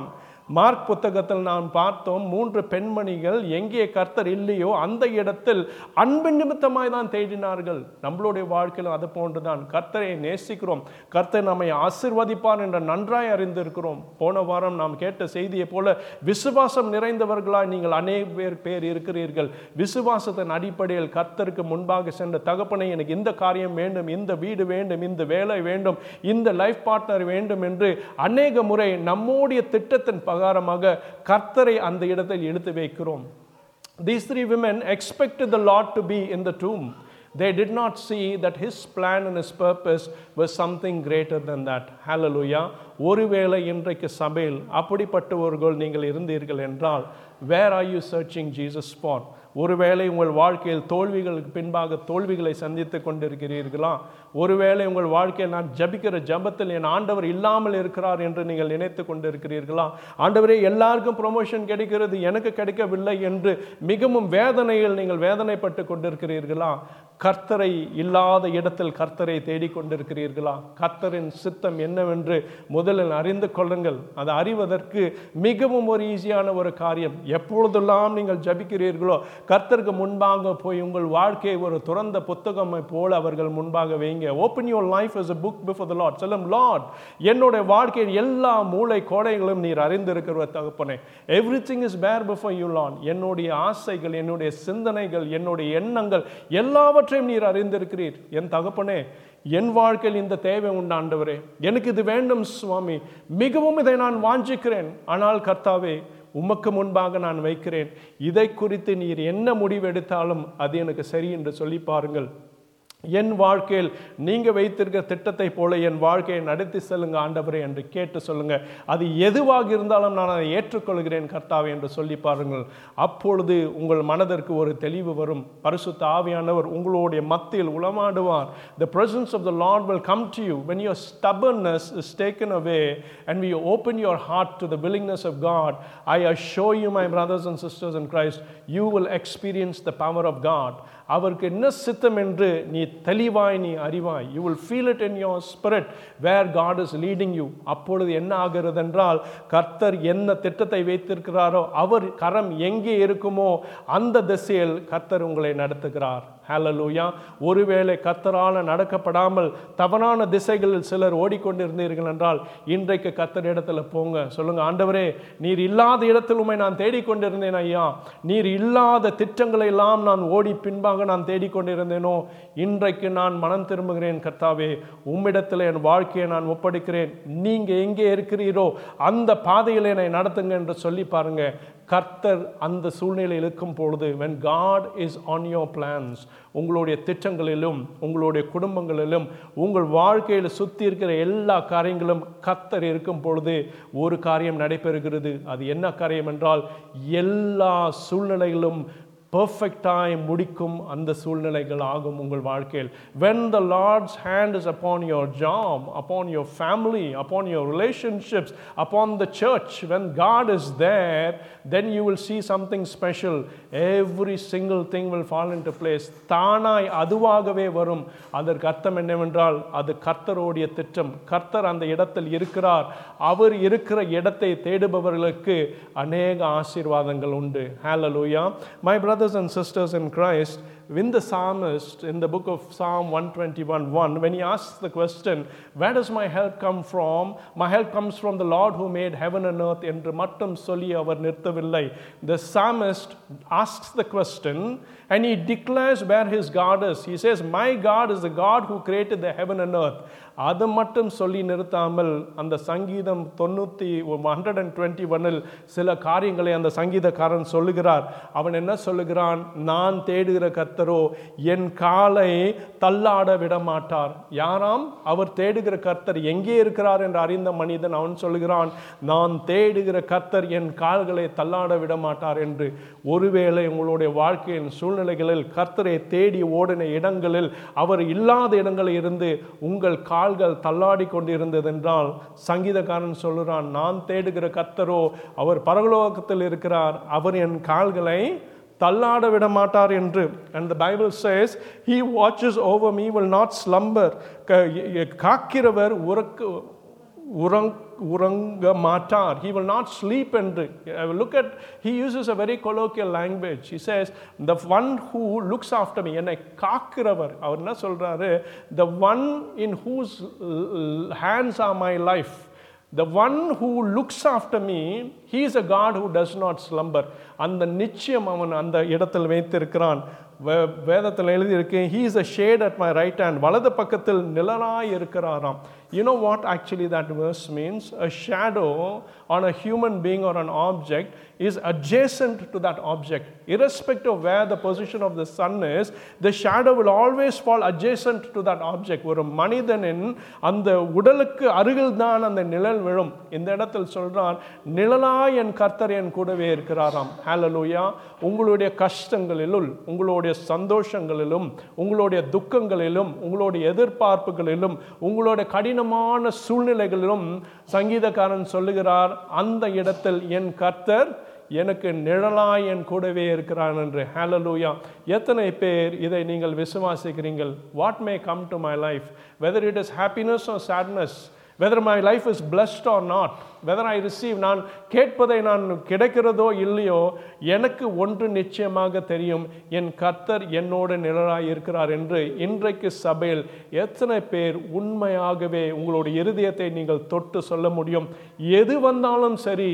மார்க் புத்தகத்தில் நாம் பார்த்தோம் மூன்று பெண்மணிகள் எங்கே கர்த்தர் இல்லையோ அந்த இடத்தில் அன்பு நிமித்தமாய் தான் தேடினார்கள் நம்மளுடைய வாழ்க்கையிலும் அது போன்றுதான் கர்த்தரை நேசிக்கிறோம் கர்த்தர் நம்மை ஆசிர்வதிப்பார் என்ற நன்றாய் அறிந்திருக்கிறோம் போன வாரம் நாம் கேட்ட செய்தியை போல விசுவாசம் நிறைந்தவர்களாய் நீங்கள் அநேக பேர் பேர் இருக்கிறீர்கள் விசுவாசத்தின் அடிப்படையில் கர்த்தருக்கு முன்பாக சென்ற தகப்பனை எனக்கு இந்த காரியம் வேண்டும் இந்த வீடு வேண்டும் இந்த வேலை வேண்டும் இந்த லைஃப் பார்ட்னர் வேண்டும் என்று அநேக முறை நம்முடைய திட்டத்தின் பிரகாரமாக கர்த்தரை அந்த இடத்தில் இழுத்து வைக்கிறோம் These three women expected the Lord to be in the tomb. They did not see that His plan and His purpose was something greater than that. Hallelujah. ஒருவேளை இன்றைக்கு சபையில் அப்படிப்பட்டவர்கள் நீங்கள் இருந்தீர்கள் என்றால் where are you searching Jesus for ஒருவேளை உங்கள் வாழ்க்கையில் தோல்விகளுக்கு பின்பாக தோல்விகளை சந்தித்து கொண்டிருக்கிறீர்களா ஒருவேளை உங்கள் வாழ்க்கையில் நான் ஜபிக்கிற ஜபத்தில் என் ஆண்டவர் இல்லாமல் இருக்கிறார் என்று நீங்கள் நினைத்து கொண்டிருக்கிறீர்களா ஆண்டவரே எல்லாருக்கும் ப்ரொமோஷன் கிடைக்கிறது எனக்கு கிடைக்கவில்லை என்று மிகவும் வேதனையில் நீங்கள் வேதனைப்பட்டு கொண்டிருக்கிறீர்களா கர்த்தரை இல்லாத இடத்தில் கர்த்தரை தேடிக்கொண்டிருக்கிறீர்களா கர்த்தரின் சித்தம் என்னவென்று முதலில் அறிந்து கொள்ளுங்கள் அதை அறிவதற்கு மிகவும் ஒரு ஈஸியான ஒரு காரியம் எப்பொழுதெல்லாம் நீங்கள் ஜபிக்கிறீர்களோ கர்த்தருக்கு முன்பாக போய் உங்கள் வாழ்க்கையை ஒரு துறந்த புத்தகம் போல அவர்கள் முன்பாக வைங்க open your life is a book before the Lord சொல்லும் லார்ட் என்னுடைய வாழ்க்கையின் எல்லா மூளை கோடைகளும் நீர் அறிந்திருக்கிற தகப்பனே everything is bare before you Lord என்னுடைய ஆசைகள் என்னுடைய சிந்தனைகள் என்னுடைய எண்ணங்கள் எல்லாவற்றையும் நீர் அறிந்திருக்கிறீர் என் தகப்பனே என் வாழ்க்கையில் இந்த தேவை உண்டாண்டவரே எனக்கு இது வேண்டும் சுவாமி மிகவும் இதை நான் வாஞ்சிக்கிறேன் ஆனால் கர்த்தாவே உமக்கு முன்பாக நான் வைக்கிறேன் இதை குறித்து நீர் என்ன முடிவெடுத்தாலும் அது எனக்கு சரி என்று சொல்லி பாருங்கள் என் வாழ்க்கையில் நீங்க வைத்திருக்க திட்டத்தை போல என் வாழ்க்கையை நடத்தி செல்லுங்க ஆண்டவரே என்று கேட்டு சொல்லுங்க அது எதுவாக இருந்தாலும் நான் அதை ஏற்றுக்கொள்கிறேன் கர்த்தாவே என்று சொல்லி பாருங்கள் அப்பொழுது உங்கள் மனதிற்கு ஒரு தெளிவு வரும் பரிசுத்த ஆவியானவர் உங்களுடைய மத்தியில் உளமாடுவார் the presence of the lord will come to you when your stubbornness is taken away and we open your heart to the willingness of god i assure you my brothers and sisters in christ you will experience the power of god அவருக்கு என்ன சித்தம் என்று நீ தெளிவாய் நீ அறிவாய் you will feel it in your spirit where God is leading you அப்பொழுது என்ன ஆகிறது என்றால் கர்த்தர் என்ன திட்டத்தை வைத்திருக்கிறாரோ அவர் கரம் எங்கே இருக்குமோ அந்த திசையில் கர்த்தர் உங்களை நடத்துகிறார் ஹalleluya ஒருவேளை கர்த்தரால் நடக்கப்படாமல் தவறான திசைகளில் சிலர் ஓடிக்கொண்டிருந்தீர்கள் என்றால் இன்றைக்கு கர்த்தர் இடத்துல போங்க சொல்லுங்க ஆண்டவரே நீர் இல்லாத இடத்தில் உண்மை நான் தேடிக்கொண்டிருந்தேன் ஐயா நீர் இல்லாத திட்டங்களை எல்லாம் நான் ஓடி பின்பாக நான் தேடிக்கொண்டிருந்தேனோ இன்றைக்கு நான் மனம் திரும்புகிறேன் கர்த்தாவே உம்மிடத்தில் என் வாழ்க்கையை நான் ஒப்படைக்கிறேன் நீங்க எங்கே இருக்கிறீரோ அந்த பாதையில் என்னை நடத்துங்க என்று சொல்லி பாருங்க கர்த்தர் அந்த சூழ்நிலையில் இருக்கும் பொழுது when God is on your plans உங்களுடைய திட்டங்களிலும் உங்களுடைய குடும்பங்களிலும் உங்கள் வாழ்க்கையில் சுற்றி இருக்கிற எல்லா காரியங்களும் கர்த்தர் இருக்கும் பொழுது ஒரு காரியம் நடைபெறுகிறது அது என்ன காரியம் என்றால் எல்லா சூழ்நிலைகளும் பர்ஃபெக்டாய் முடிக்கும் அந்த சூழ்நிலைகள் ஆகும் உங்கள் வாழ்க்கையில் when the lord's hand is upon your job upon your family upon your relationships upon the church when god is there then you will see something special every single thing will fall into place தானாய் அதுவாகவே வரும் அதற்கு அர்த்தம் என்னவென்றால் அது கர்த்தருடைய திட்டம் கர்த்தர் அந்த இடத்தில் இருக்கிறார் அவர் இருக்கிற இடத்தை தேடுபவர்களுக்கு அநேக ஆசீர்வாதங்கள் உண்டு ஹalleluya my brothers and sisters in Christ, when the psalmist in the book of Psalm 121 1, when he asks the question, Where does my help come from? My help comes from the Lord who made heaven and earth என்று மட்டும் சொல்லி அவர் நிறுத்தவில்லை The psalmist asks the question and he declares where his God is. He says, My God is the God who created the heaven and earth. அது மட்டும் சொல்லி நிறுத்தாமல் அந்த சங்கீதம் தொண்ணூற்றி ஹண்ட்ரட் அண்ட் டுவெண்ட்டி ஒன்னில் சில காரியங்களை அந்த சங்கீதக்காரன் சொல்லுகிறார் அவன் என்ன சொல்லுகிறான் நான் தேடுகிற கர்த்தரோ என் காலை தள்ளாட விட மாட்டார் யாராம் அவர் தேடுகிற கர்த்தர் எங்கே இருக்கிறார் என்று அறிந்த மனிதன் அவன் சொல்லுகிறான் நான் தேடுகிற கர்த்தர் என் கால்களை தள்ளாட விட மாட்டார் என்று ஒருவேளை உங்களுடைய வாழ்க்கையின் சூழ்நிலைகளில் கர்த்தரை தேடி ஓடின இடங்களில் அவர் இல்லாத இடங்களில் இருந்து உங்கள் கால்கள் தள்ளாடி கொண்டிருந்ததென்றால் சங்கீதக்காரன் சொல்லுறான் நான் தேடுகிற கர்த்தரோ அவர் பரலோகத்தில் இருக்கிறார் அவர் என் கால்களை தள்ளாட விட மாட்டார் என்று and the Bible says he watches over me will not slumber காக்கிறவர் உறக்க உறங் உறங்க மாட்டார் he will not sleep என்று I will look at he uses a very colloquial language he says the one who looks after me என்னை காக்கிறவர் அவர் என்ன சொல்றாரு the one in whose uh, hands are my life the one who looks after me he is a god who does not slumber அந்த நிச்சயம் அவன் அந்த இடத்தில் வைத்திருக்கிறான் வே- வேதத்தில் எழுதியிருக்கு he is a shade at my right hand வலது பக்கத்தில் நிழலாய் இருக்கிறாராம் you know what actually that verse means a shadow on a human being or an object is adjacent to that object irrespective of where the position of the sun is the shadow will always fall adjacent to that object ஒரு மனிதனின் அந்த உடலுக்கு அருகில் தான் அந்த நிழல் விழும் இந்த இடத்தில் சொல்றான் நிழலாய் என் கர்த்தர் என் கூடவே இருக்கிறாராம் ஹalleluya உங்களுடைய கஷ்டங்களிலும் உங்களுடைய சந்தோஷங்களிலும் உங்களுடைய துக்கங்களிலும் உங்களுடைய எதிர்பார்ப்புகளிலும் உங்களுடைய கடினமான சூழ்நிலைகளிலும் சங்கீதக்காரன் சொல்லுகிறார் அந்த இடத்தில் என் கர்த்தர் எனக்கு நிழலாய் என் கூடவே இருக்கிறான் என்று ஹalleluya எத்தனை பேர் இதை நீங்கள் விசுவாசிக்கிறீர்கள் what may come to my life whether it is happiness or sadness whether my life is blessed or not whether i receive நான் கேட்பதை நான் கிடைக்கிறதோ இல்லையோ எனக்கு ஒன்று நிச்சயமாக தெரியும் என் கர்த்தர் என்னோடு நிழலாய் இருக்கிறார் என்று இன்றைக்கு சபையில் எத்தனை பேர் உண்மையாகவே உங்களுடைய இருதயத்தை நீங்கள் தொட்டு சொல்ல முடியும் எது வந்தாலும் சரி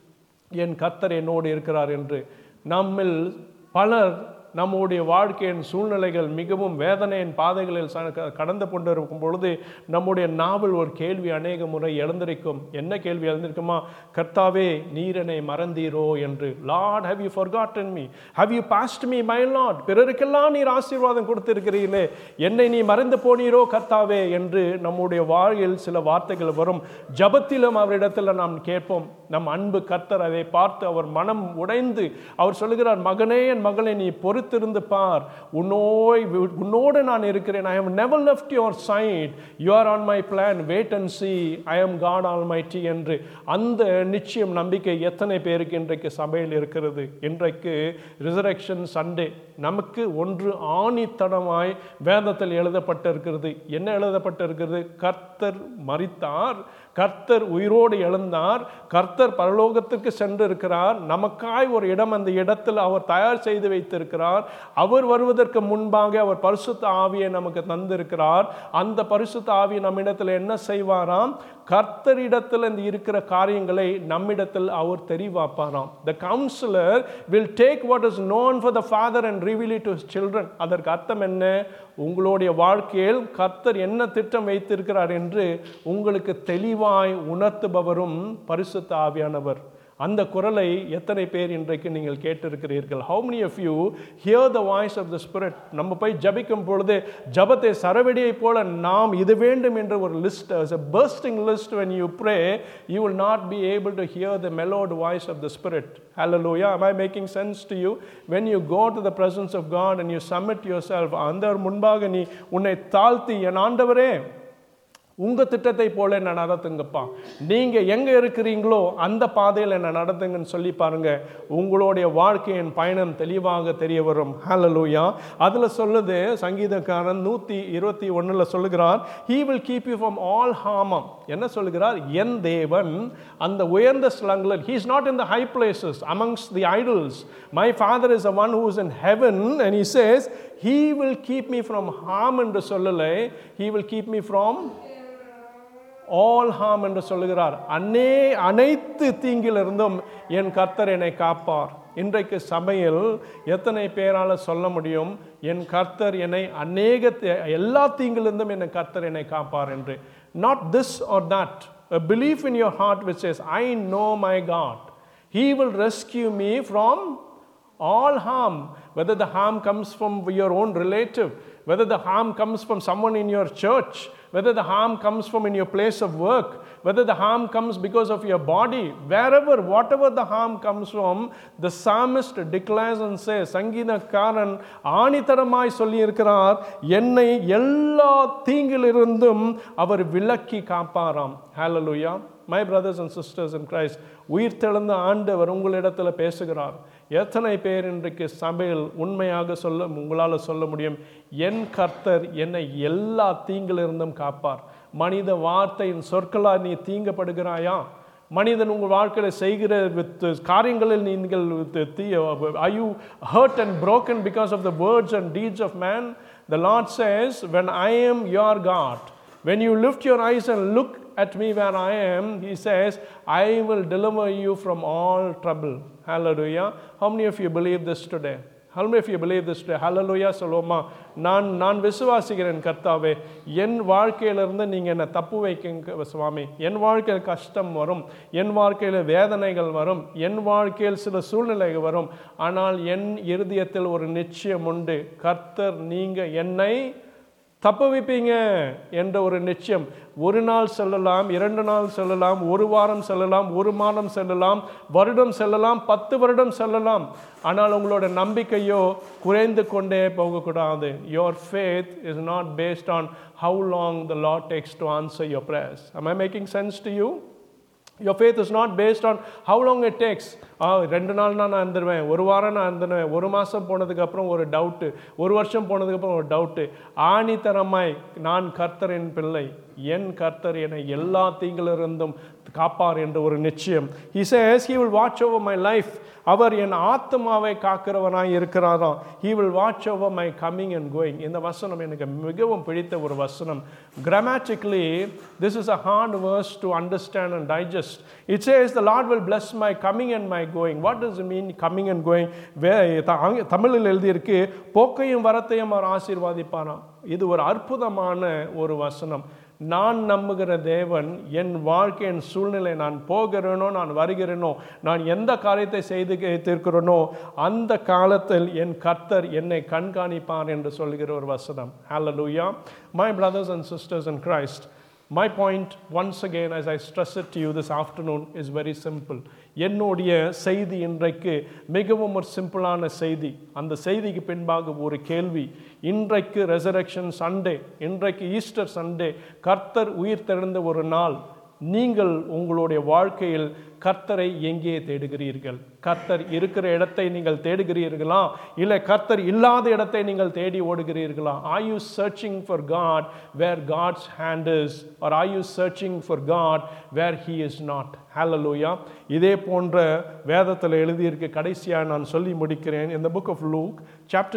என் கர்த்தர் என்னோடு இருக்கிறார் என்று நம்மில் பலர் நம்முடைய வாழ்க்கையின் சூழ்நிலைகள் மிகவும் வேதனையின் பாதைகளில் ச- க- கடந்து கொண்டிருக்கும் பொழுது நம்முடைய நாவல் ஒரு கேள்வி அநேக முறை எழுந்திருக்கும் என்ன கேள்வி எழுந்திருக்குமா கர்த்தாவே நீர் என்னை மறந்தீரோ என்று Lord have you forgotten me have you passed me my lord பிறருக்கெல்லாம் நீர் ஆசீர்வாதம் கொடுத்திருக்கிறீர்களே என்னை நீ மறந்து போனீரோ கர்த்தாவே என்று நம்முடைய வாழ்வில் சில வார்த்தைகள் வரும் ஜபத்திலும் அவரிடத்தில் நாம் கேட்போம் நம் அன்பு கர்த்தர் அதை பார்த்து அவர் மனம் உடைந்து அவர் சொல்லுகிறார் மகனே என் மகளை நீ பொறுத்திருந்து பார் உன்னோய் உன்னோடு நான் இருக்கிறேன் ஐ have never left your side you are on my plan wait and see i am god almighty என்று அந்த நிச்சயம் நம்பிக்கை எத்தனை பேருக்கு இன்றைக்கு சபையில் இருக்கிறது இன்றைக்கு ரிசரக்ஷன் சண்டே நமக்கு ஒன்று ஆணித்தனமாய் வேதத்தில் எழுதப்பட்டிருக்கிறது என்ன எழுதப்பட்டிருக்கிறது கர்த்தர் மரித்தார் கர்த்தர் உயிரோடு எழுந்தார் கர்த்தர் பரலோகத்திற்கு சென்று இருக்கிறார் நமக்காய் ஒரு இடம் அந்த இடத்தில் அவர் தயார் செய்து வைத்திருக்கிறார் அவர் வருவதற்கு முன்பாக அவர் பரிசுத்த ஆவியை நமக்கு தந்திருக்கிறார் அந்த பரிசுத்த ஆவி நம்மிடத்தில் என்ன செய்வாராம் கர்த்தரிடத்தில் இந்த இருக்கிற காரியங்களை நம்மிடத்தில் அவர் தெரிவாப்பாராம் the counsellor will take what is known for the father and reveal to children அதற்கு அர்த்தம் என்ன உங்களுடைய வாழ்க்கையில் கர்த்தர் என்ன திட்டம் வைத்திருக்கிறார் என்று உங்களுக்கு தெளிவாய் உணர்த்துபவரும் பரிசுத்த ஆவியானவர் அந்த குரலை எத்தனை பேர் இன்றைக்கு நீங்கள் கேட்டிருக்கிறீர்கள் how many of you hear the voice of the spirit நம்ம போய் ஜபிக்கும் பொழுது ஜபத்தை சரவெடியை போல நாம் இது வேண்டும் என்ற ஒரு list as a bursting list when you pray you will not be able to hear the mellowed voice of the spirit hallelujah am i making sense to you when you go to the presence of god and you submit yourself அந்த முன்பாக நீ உன்னை தாழ்த்தி என் ஆண்டவரே உங்க திட்டத்தை போல என்ன நடத்துங்கப்பா நீங்க எங்க இருக்கிறீங்களோ அந்த பாதையில் என்ன நடத்துங்கன்னு சொல்லி பாருங்க உங்களுடைய வாழ்க்கையின் பயணம் தெளிவாக தெரிய வரும் ஹalleluya அதுல சொல்லுது சங்கீதக்காரன் நூத்தி இருபத்தி ஒண்ணுல சொல்லுகிறார் he will keep you from all harm என்ன சொல்லுகிறார் என் தேவன் அந்த உயர்ந்த ஸ்தலங்களில் he is not in the high places amongst the idols my father is the one who is in heaven and he says he will keep me from harm என்று சொல்லலை he will keep me from all harm என்று சொல்லுகிறார் அநே அனைத்து தீங்கிலிருந்தும் என் கர்த்தர் என்னை காப்பார் இன்றைக்கு சபையில் எத்தனை பேரால சொல்ல முடியும் என் கர்த்தர் என்னை அநேக தீ- எல்லா தீங்கிலிருந்தும் என் கர்த்தர் என்னை காப்பார் என்று not this or that a belief in your heart which says i know my god he will rescue me from all harm, whether the harm comes from your own relative, whether the harm comes from someone in your church, whether the harm comes from in your place of work, whether the harm comes because of your body, wherever, whatever the harm comes from, the psalmist declares and says, சங்கீதக்காரன் ஆணித்தரமாய் சொல்லி இருக்கிறார் என்னை எல்லா தீங்கிலிருந்தும் அவர் விலக்கி காப்பாராம் hallelujah my brothers and sisters in Christ உயிர் தெழுந்த ஆண்டவர் உங்களிடத்தில் பேசுகிறார் எத்தனை பேர் இன்றைக்கு சபையில் உண்மையாக சொல்ல உங்களால் சொல்ல முடியும் என் கர்த்தர் என்னை எல்லா தீங்கிலிருந்தும் காப்பார் மனித வார்த்தையின் சொற்களால் நீ தீங்கப்படுகிறாயா மனிதன் உங்கள் வாழ்க்கையில் செய்கிற வித் காரியங்களில் நீங்கள் I you hurt and broken because of the words and deeds of man the Lord says when I am your God when you lift your eyes and look at me where I am he says I will deliver you from all trouble hallelujah how many of you believe this today How many of you believe this today? Hallelujah சொல்லுவோமா நான் நான் விசுவாசிக்கிறேன் கர்த்தாவே என் வாழ்க்கையிலிருந்து நீங்கள் என்னை தப்பு வைக்க சுவாமி என் வாழ்க்கையில் கஷ்டம் வரும் என் வாழ்க்கையில் வேதனைகள் வரும் என் வாழ்க்கையில் சில சூழ்நிலைகள் வரும் ஆனால் என் இருதயத்தில் ஒரு நிச்சயம் உண்டு கர்த்தர் நீங்கள் என்னை தப்புவிப்பீங்க என்ற ஒரு நிச்சயம் ஒரு நாள் செல்லலாம் இரண்டு நாள் செல்லலாம் ஒரு வாரம் செல்லலாம் ஒரு மாதம் செல்லலாம் வருடம் செல்லலாம் பத்து வருடம் செல்லலாம் ஆனால் உங்களோட நம்பிக்கையோ குறைந்து கொண்டே போகக்கூடாது your faith is not based on how long the Lord takes to answer your prayers am I making sense to you Your faith is not based on how long it takes. ஆ ரெண்டு நாள்னா நான் இருந்துருவேன் ஒரு வாரம் நான் இருந்துருவேன் ஒரு மாதம் போனதுக்கப்புறம் ஒரு டவுட்டு ஒரு வருஷம் போனதுக்கப்புறம் ஒரு டவுட்டு ஆணித்தரமாய் நான் கர்த்தரின் பிள்ளை என் கர்த்தர் என்னை எல்லா தீங்கிலிருந்தும் காப்பார் என்ற ஒரு நிச்சயம் he says he will watch over my life அவர் என் ஆத்மாவை காக்கிறவனாய் இருக்கிறாராம் he will watch over my coming and going இந்த வசனம் எனக்கு மிகவும் பிடித்த ஒரு வசனம் grammatically this is a hard verse to understand and digest it says the lord will bless my coming and my going what does it mean coming and going வே த- ஆங்க- தமிழில் எழுதியிருக்கு போக்கையும் வரத்தையும் அவர் ஆசீர்வாதிப்பாராம் இது ஒரு அற்புதமான ஒரு வசனம் நான் நம்புகிற தேவன் என் வாழ்க்கையின் சூழ்நிலை நான் போகிறேனோ நான் வருகிறேனோ நான் எந்த காரியத்தை செய்து வைத்திருக்கிறேனோ அந்த காலத்தில் என் கர்த்தர் என்னை கண்காணிப்பார் என்று சொல்கிற ஒரு வசனம் ஹalleluya my brothers and sisters in Christ my point once again as I stress it to you this afternoon is very simple என்னுடைய செய்தி இன்றைக்கு மிகவும் ஒரு சிம்பிளான செய்தி அந்த செய்திக்கு பின்பாக ஒரு கேள்வி இன்றைக்கு ரெசரக்ஷன் சண்டே இன்றைக்கு ஈஸ்டர் சண்டே கர்த்தர் உயிர் தெழுந்த ஒரு நாள் நீங்கள் உங்களுடைய வாழ்க்கையில் கர்த்தரை எங்கே தேடுகிறீர்கள் கர்த்தர் இருக்கிற இடத்தை நீங்கள் தேடுகிறீர்களா இல்லை கர்த்தர் இல்லாத இடத்தை நீங்கள் தேடி ஓடுகிறீர்களா are you searching for God where God's hand is or are you searching for God where he is not hallelujah இதே போன்ற வேதத்தில் எழுதியிருக்க கடைசியாக நான் சொல்லி முடிக்கிறேன் in the book of Luke chapter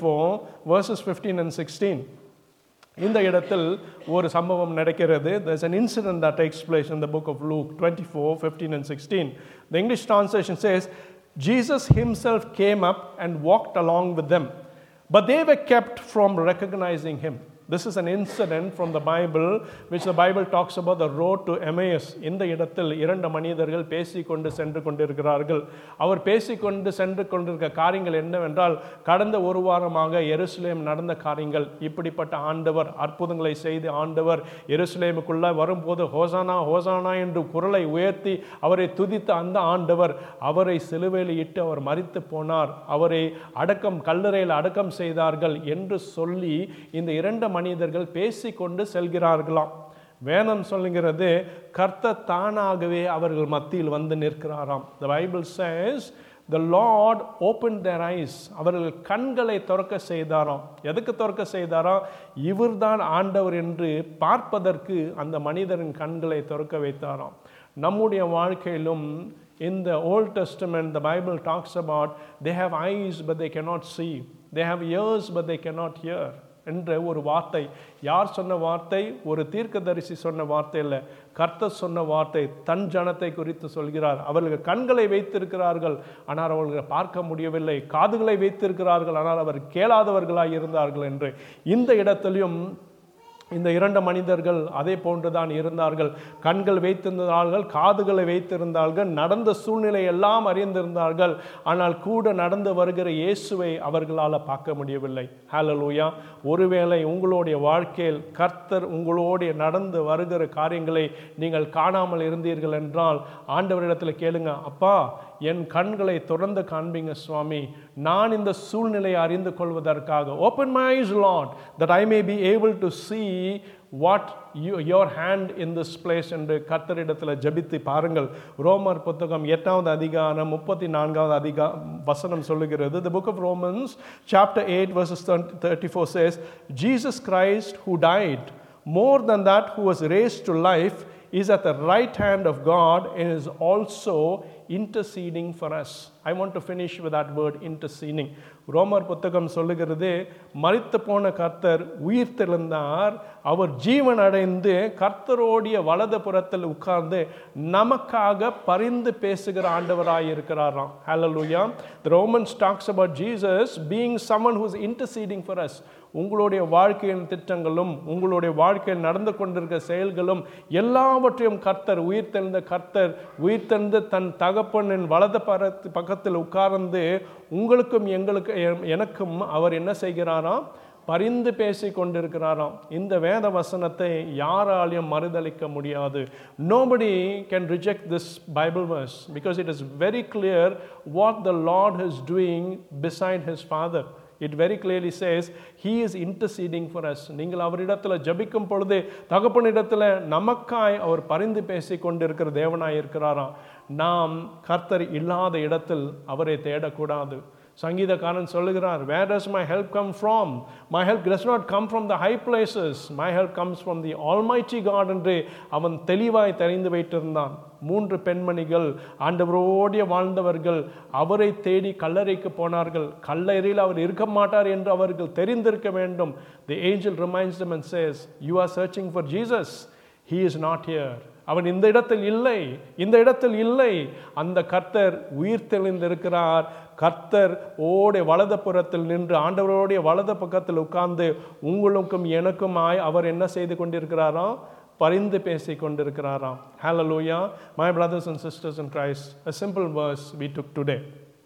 24 verses 15 and 16 இந்த இடத்தில் ஒரு சம்பவம் நடக்கிறது there's an incident that takes place in the book of Luke 24 15 and 16 the English translation says Jesus himself came up and walked along with them but they were kept from recognizing him this is an incident from the Bible which the Bible talks about the road to Emmaus இந்த இடத்தில் இரண்டு மனிதர்கள் பேசிக்கொண்டு சென்று கொண்டிருக்கிறார்கள் அவர் பேசிக்கொண்டு சென்று கொண்டிருக்க காரியங்கள் என்னவென்றால் கடந்த ஒரு வாரமாக எருசலேம் நடந்த காரியங்கள் இப்படிப்பட்ட ஆண்டவர் அற்புதங்களை செய்து ஆண்டவர் எருசலேமுக்குள்ள வரும்போது ஹோசானா ஹோசானா என்று குரலை உயர்த்தி அவரை துதித்த அந்த ஆண்டவர் அவரை சிலுவையில் இட்டு அவர் மரித்து போனார் அவரை அடக்கம் கல்லறையில் அடக்கம் செய்தார்கள் என்று சொல்லி இந்த இரண்டு மனிதர்கள் பேசிக்கொண்டு செல்கிறார்களாம் வேதம் சொல்லுகிறது கர்த்தர் தானாகவே அவர்கள் மத்தியில் வந்து நிற்கிறாராம் the bible says the lord opened their eyes அவர்கள் கண்களை திறக்க செய்தாராம் எதுக்கு திறக்க செய்தாராம் இவர்தான் ஆண்டவர் என்று பார்ப்பதற்கு அந்த மனிதரின் கண்களை திறக்க வைத்தாராம் நம்முடைய வாழ்க்கையிலும் in the old testament the bible talks about they have eyes but they cannot see they have ears but they cannot hear என்ற ஒரு வார்த்தை யார் சொன்ன வார்த்தை ஒரு தீர்க்கதரிசி சொன்ன வார்த்தை இல்லை கர்த்தர் சொன்ன வார்த்தை தன் ஜனத்தை குறித்து சொல்கிறார் அவர்கள் கண்களை வைத்திருக்கிறார்கள் ஆனால் அவர்கள் பார்க்க முடியவில்லை காதுகளை வைத்திருக்கிறார்கள் ஆனால் அவர் கேளாதவர்களாய் இருந்தார்கள் என்று இந்த இடத்திலும் இந்த இரண்டு மனிதர்கள் அதே போன்றுதான் இருந்தார்கள் கண்கள் வைத்திருந்தார்கள் காதுகளை வைத்திருந்தார்கள் நடந்த சூழ்நிலை எல்லாம் அறிந்திருந்தார்கள் ஆனால் கூட நடந்து வருகிற இயேசுவை அவர்களால் பார்க்க முடியவில்லை ஹalleluya ஒருவேளை உங்களுடைய வாழ்க்கையில் கர்த்தர் உங்களோடு நடந்து வருகிற காரியங்களை நீங்கள் காணாமல் இருந்தீர்கள் என்றால் ஆண்டவரிடத்தில் கேளுங்க அப்பா என் கண்களை திறந்து காண்பீங்க சுவாமி நான் இந்த சூழ்நிலையை அறிந்து கொள்வதற்காக open my eyes Lord that I may be able to see what you your hand in this place என்று கர்த்தரிடத்தில் ஜெபித்து பாருங்கள் ரோமர் புத்தகம் எட்டாவது அதிகாரம் முப்பத்தி நான்காவது அதிகா வசனம் சொல்லுகிறது the book of romans chapter 8 verses 34 says jesus christ who died more than that who was raised to life is at the right hand of God and is also interceding for us. I want to finish with that word interceding. ரோமர் புத்தகம் சொல்லுகிறது மரித்து போன கர்த்தர் உயிர் தெழுந்தார் அவர் ஜீவன் அடைந்து கர்த்தரோடைய வலது புறத்தில் உட்கார்ந்து நமக்காக பரிந்து பேசுகிற ஆண்டவராய் இருக்கிறாராம் ஹalleluya the romans talks about jesus being someone who is interceding for us உங்களுடைய வாழ்க்கையின் திட்டங்களும் உங்களுடைய வாழ்க்கையில் நடந்து கொண்டிருக்கிற செயல்களும் எல்லாவற்றையும் கர்த்தர் உயிர்த்தெழுந்த கர்த்தர் உயிர்த்தெழுந்து தன் தகப்பனின் வலது பரத்து பக்கத்தில் உட்கார்ந்து உங்களுக்கும் எங்களுக்கு எனக்கும் அவர் என்ன செய்கிறாராம் பரிந்து பேசி கொண்டிருக்கிறாராம் இந்த வேத வசனத்தை யாராலையும் மறுதளிக்க முடியாது nobody can reject this Bible verse because it is very clear what the Lord is doing beside his father it very clearly says he is interceding for us நீங்கள் அவரிடத்தில் ஜபிக்கும் பொழுது தகப்பனிடத்தில் நமக்காய் அவர் பரிந்து பேசி கொண்டிருக்கிற தேவனாய் இருக்கிறாராம் நாம் கர்த்தர் இல்லாத இடத்தில் அவரை தேடக்கூடாது சங்கீதக்காரன் சொல்லுகிறார் where does my help come from my help does not come from the high places my help comes from the almighty God என்று அவன் தெளிவாய் தெரிந்து வைத்திருந்தான் மூன்று பெண்மணிகள் ஆண்டவரோடைய வாழ்ந்தவர்கள் அவரை தேடி கல்லறைக்கு போனார்கள் கல்லறையில் அவர் இருக்க மாட்டார் என்று அவர்கள் தெரிந்திருக்க வேண்டும் the angel reminds them and says you are searching for jesus he is not here அவன் இந்த இடத்தில் இல்லை இந்த இடத்தில் இல்லை அந்த கர்த்தர் உயிர் தெளிந்திருக்கிறார் கர்த்தர் ஓடைய வலது புறத்தில் நின்று ஆண்டவரோடைய வலது பக்கத்தில் உட்கார்ந்து உங்களுக்கும் எனக்கும் ஆய் அவர் என்ன செய்து கொண்டிருக்கிறாராம் பரிந்து பேசி கொண்டிருக்கிறாராம் ஹalleluya my brothers and sisters in christ a simple verse we took today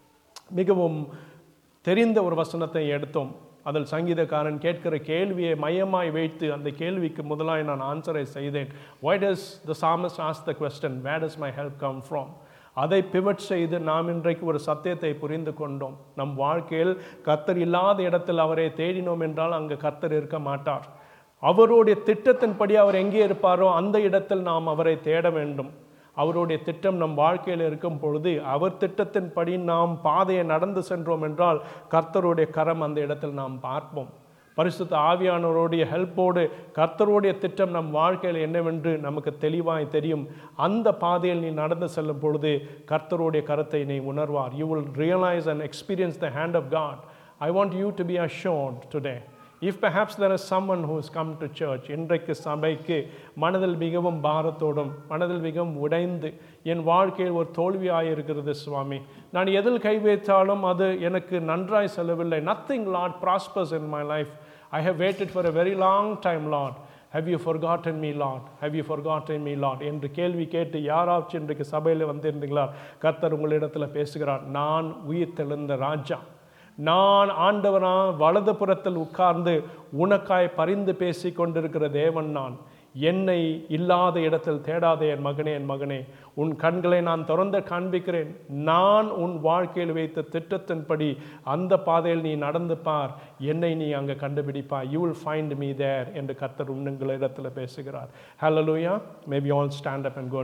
மிகவும் தெரிந்த ஒரு வசனத்தை எடுத்தோம் அதில் சங்கீதக்காரன் கேட்கிற கேள்வியை மையமாய் வைத்து அந்த கேள்விக்கு முதலாய் நான் ஆன்சரை செய்தேன் why does the psalmist ask the question where does my help come from அதை பிவட் செய்து நாம் இன்றைக்கு ஒரு சத்தியத்தை புரிந்து கொண்டோம் நம் வாழ்க்கையில் கர்த்தர் இல்லாத இடத்தில் அவரை தேடினோம் என்றால் அங்கு கர்த்தர் இருக்க மாட்டார் அவருடைய திட்டத்தின்படி அவர் எங்கே இருப்பாரோ அந்த இடத்தில் நாம் அவரை தேட வேண்டும் அவருடைய திட்டம் நம் வாழ்க்கையில் இருக்கும் பொழுது அவர் திட்டத்தின்படி நாம் பாதையை நடந்து சென்றோம் என்றால் கர்த்தருடைய கரம் அந்த இடத்தில் நாம் பார்ப்போம் பரிசுத்த ஆவியானவருடைய ஹெல்ப்போடு கர்த்தருடைய திட்டம் நம் வாழ்க்கையில் என்னவென்று நமக்கு தெளிவாய் தெரியும் அந்த பாதையில் நீ நடந்து செல்லும் பொழுது கர்த்தருடைய கரத்தை நீ உணர்வார் you will realise and experience the hand of God I want you to be assured today if perhaps there is someone who is come to church இன்றைக்கு சபைக்கு மனதில் மிகவும் பாரத்தோடும் மனதில் மிகவும் உடைந்து என் வாழ்க்கையில் ஒரு தோல்வியாக இருக்கிறது சுவாமி நான் எதில் கை வைத்தாலும் அது எனக்கு நன்றாய் செல்லவில்லை nothing Lord prospers in my life I have waited for a very long time Lord have you forgotten me Lord have you forgotten me Lord என்று கேள்வி கேட்டு யாராச்சும் இன்றைக்கு சபையில் வந்திருந்தீங்களா கர்த்தர் உங்களிடத்தில் பேசுகிறார் நான் உயிர் தெழுந்த ராஜா நான் ஆண்டவனா வலது புறத்தில் உட்கார்ந்து உனக்காய் பரிந்து பேசி கொண்டிருக்கிற தேவன் நான் என்னை இல்லாத இடத்தில் தேடாதே என் மகனே என் மகனே உன் கண்களை நான் திறந்து காண்பிக்கிறேன் நான் உன் வாழ்க்கையில் வைத்த திட்டத்தின்படி அந்த பாதையில் நீ நடந்து பார் என்னை நீ அங்கே கண்டுபிடிப்பா you will find me there என்று கர்த்தர் உன்னுங்களிடத்தில் பேசுகிறார் hallelujah maybe all stand up and go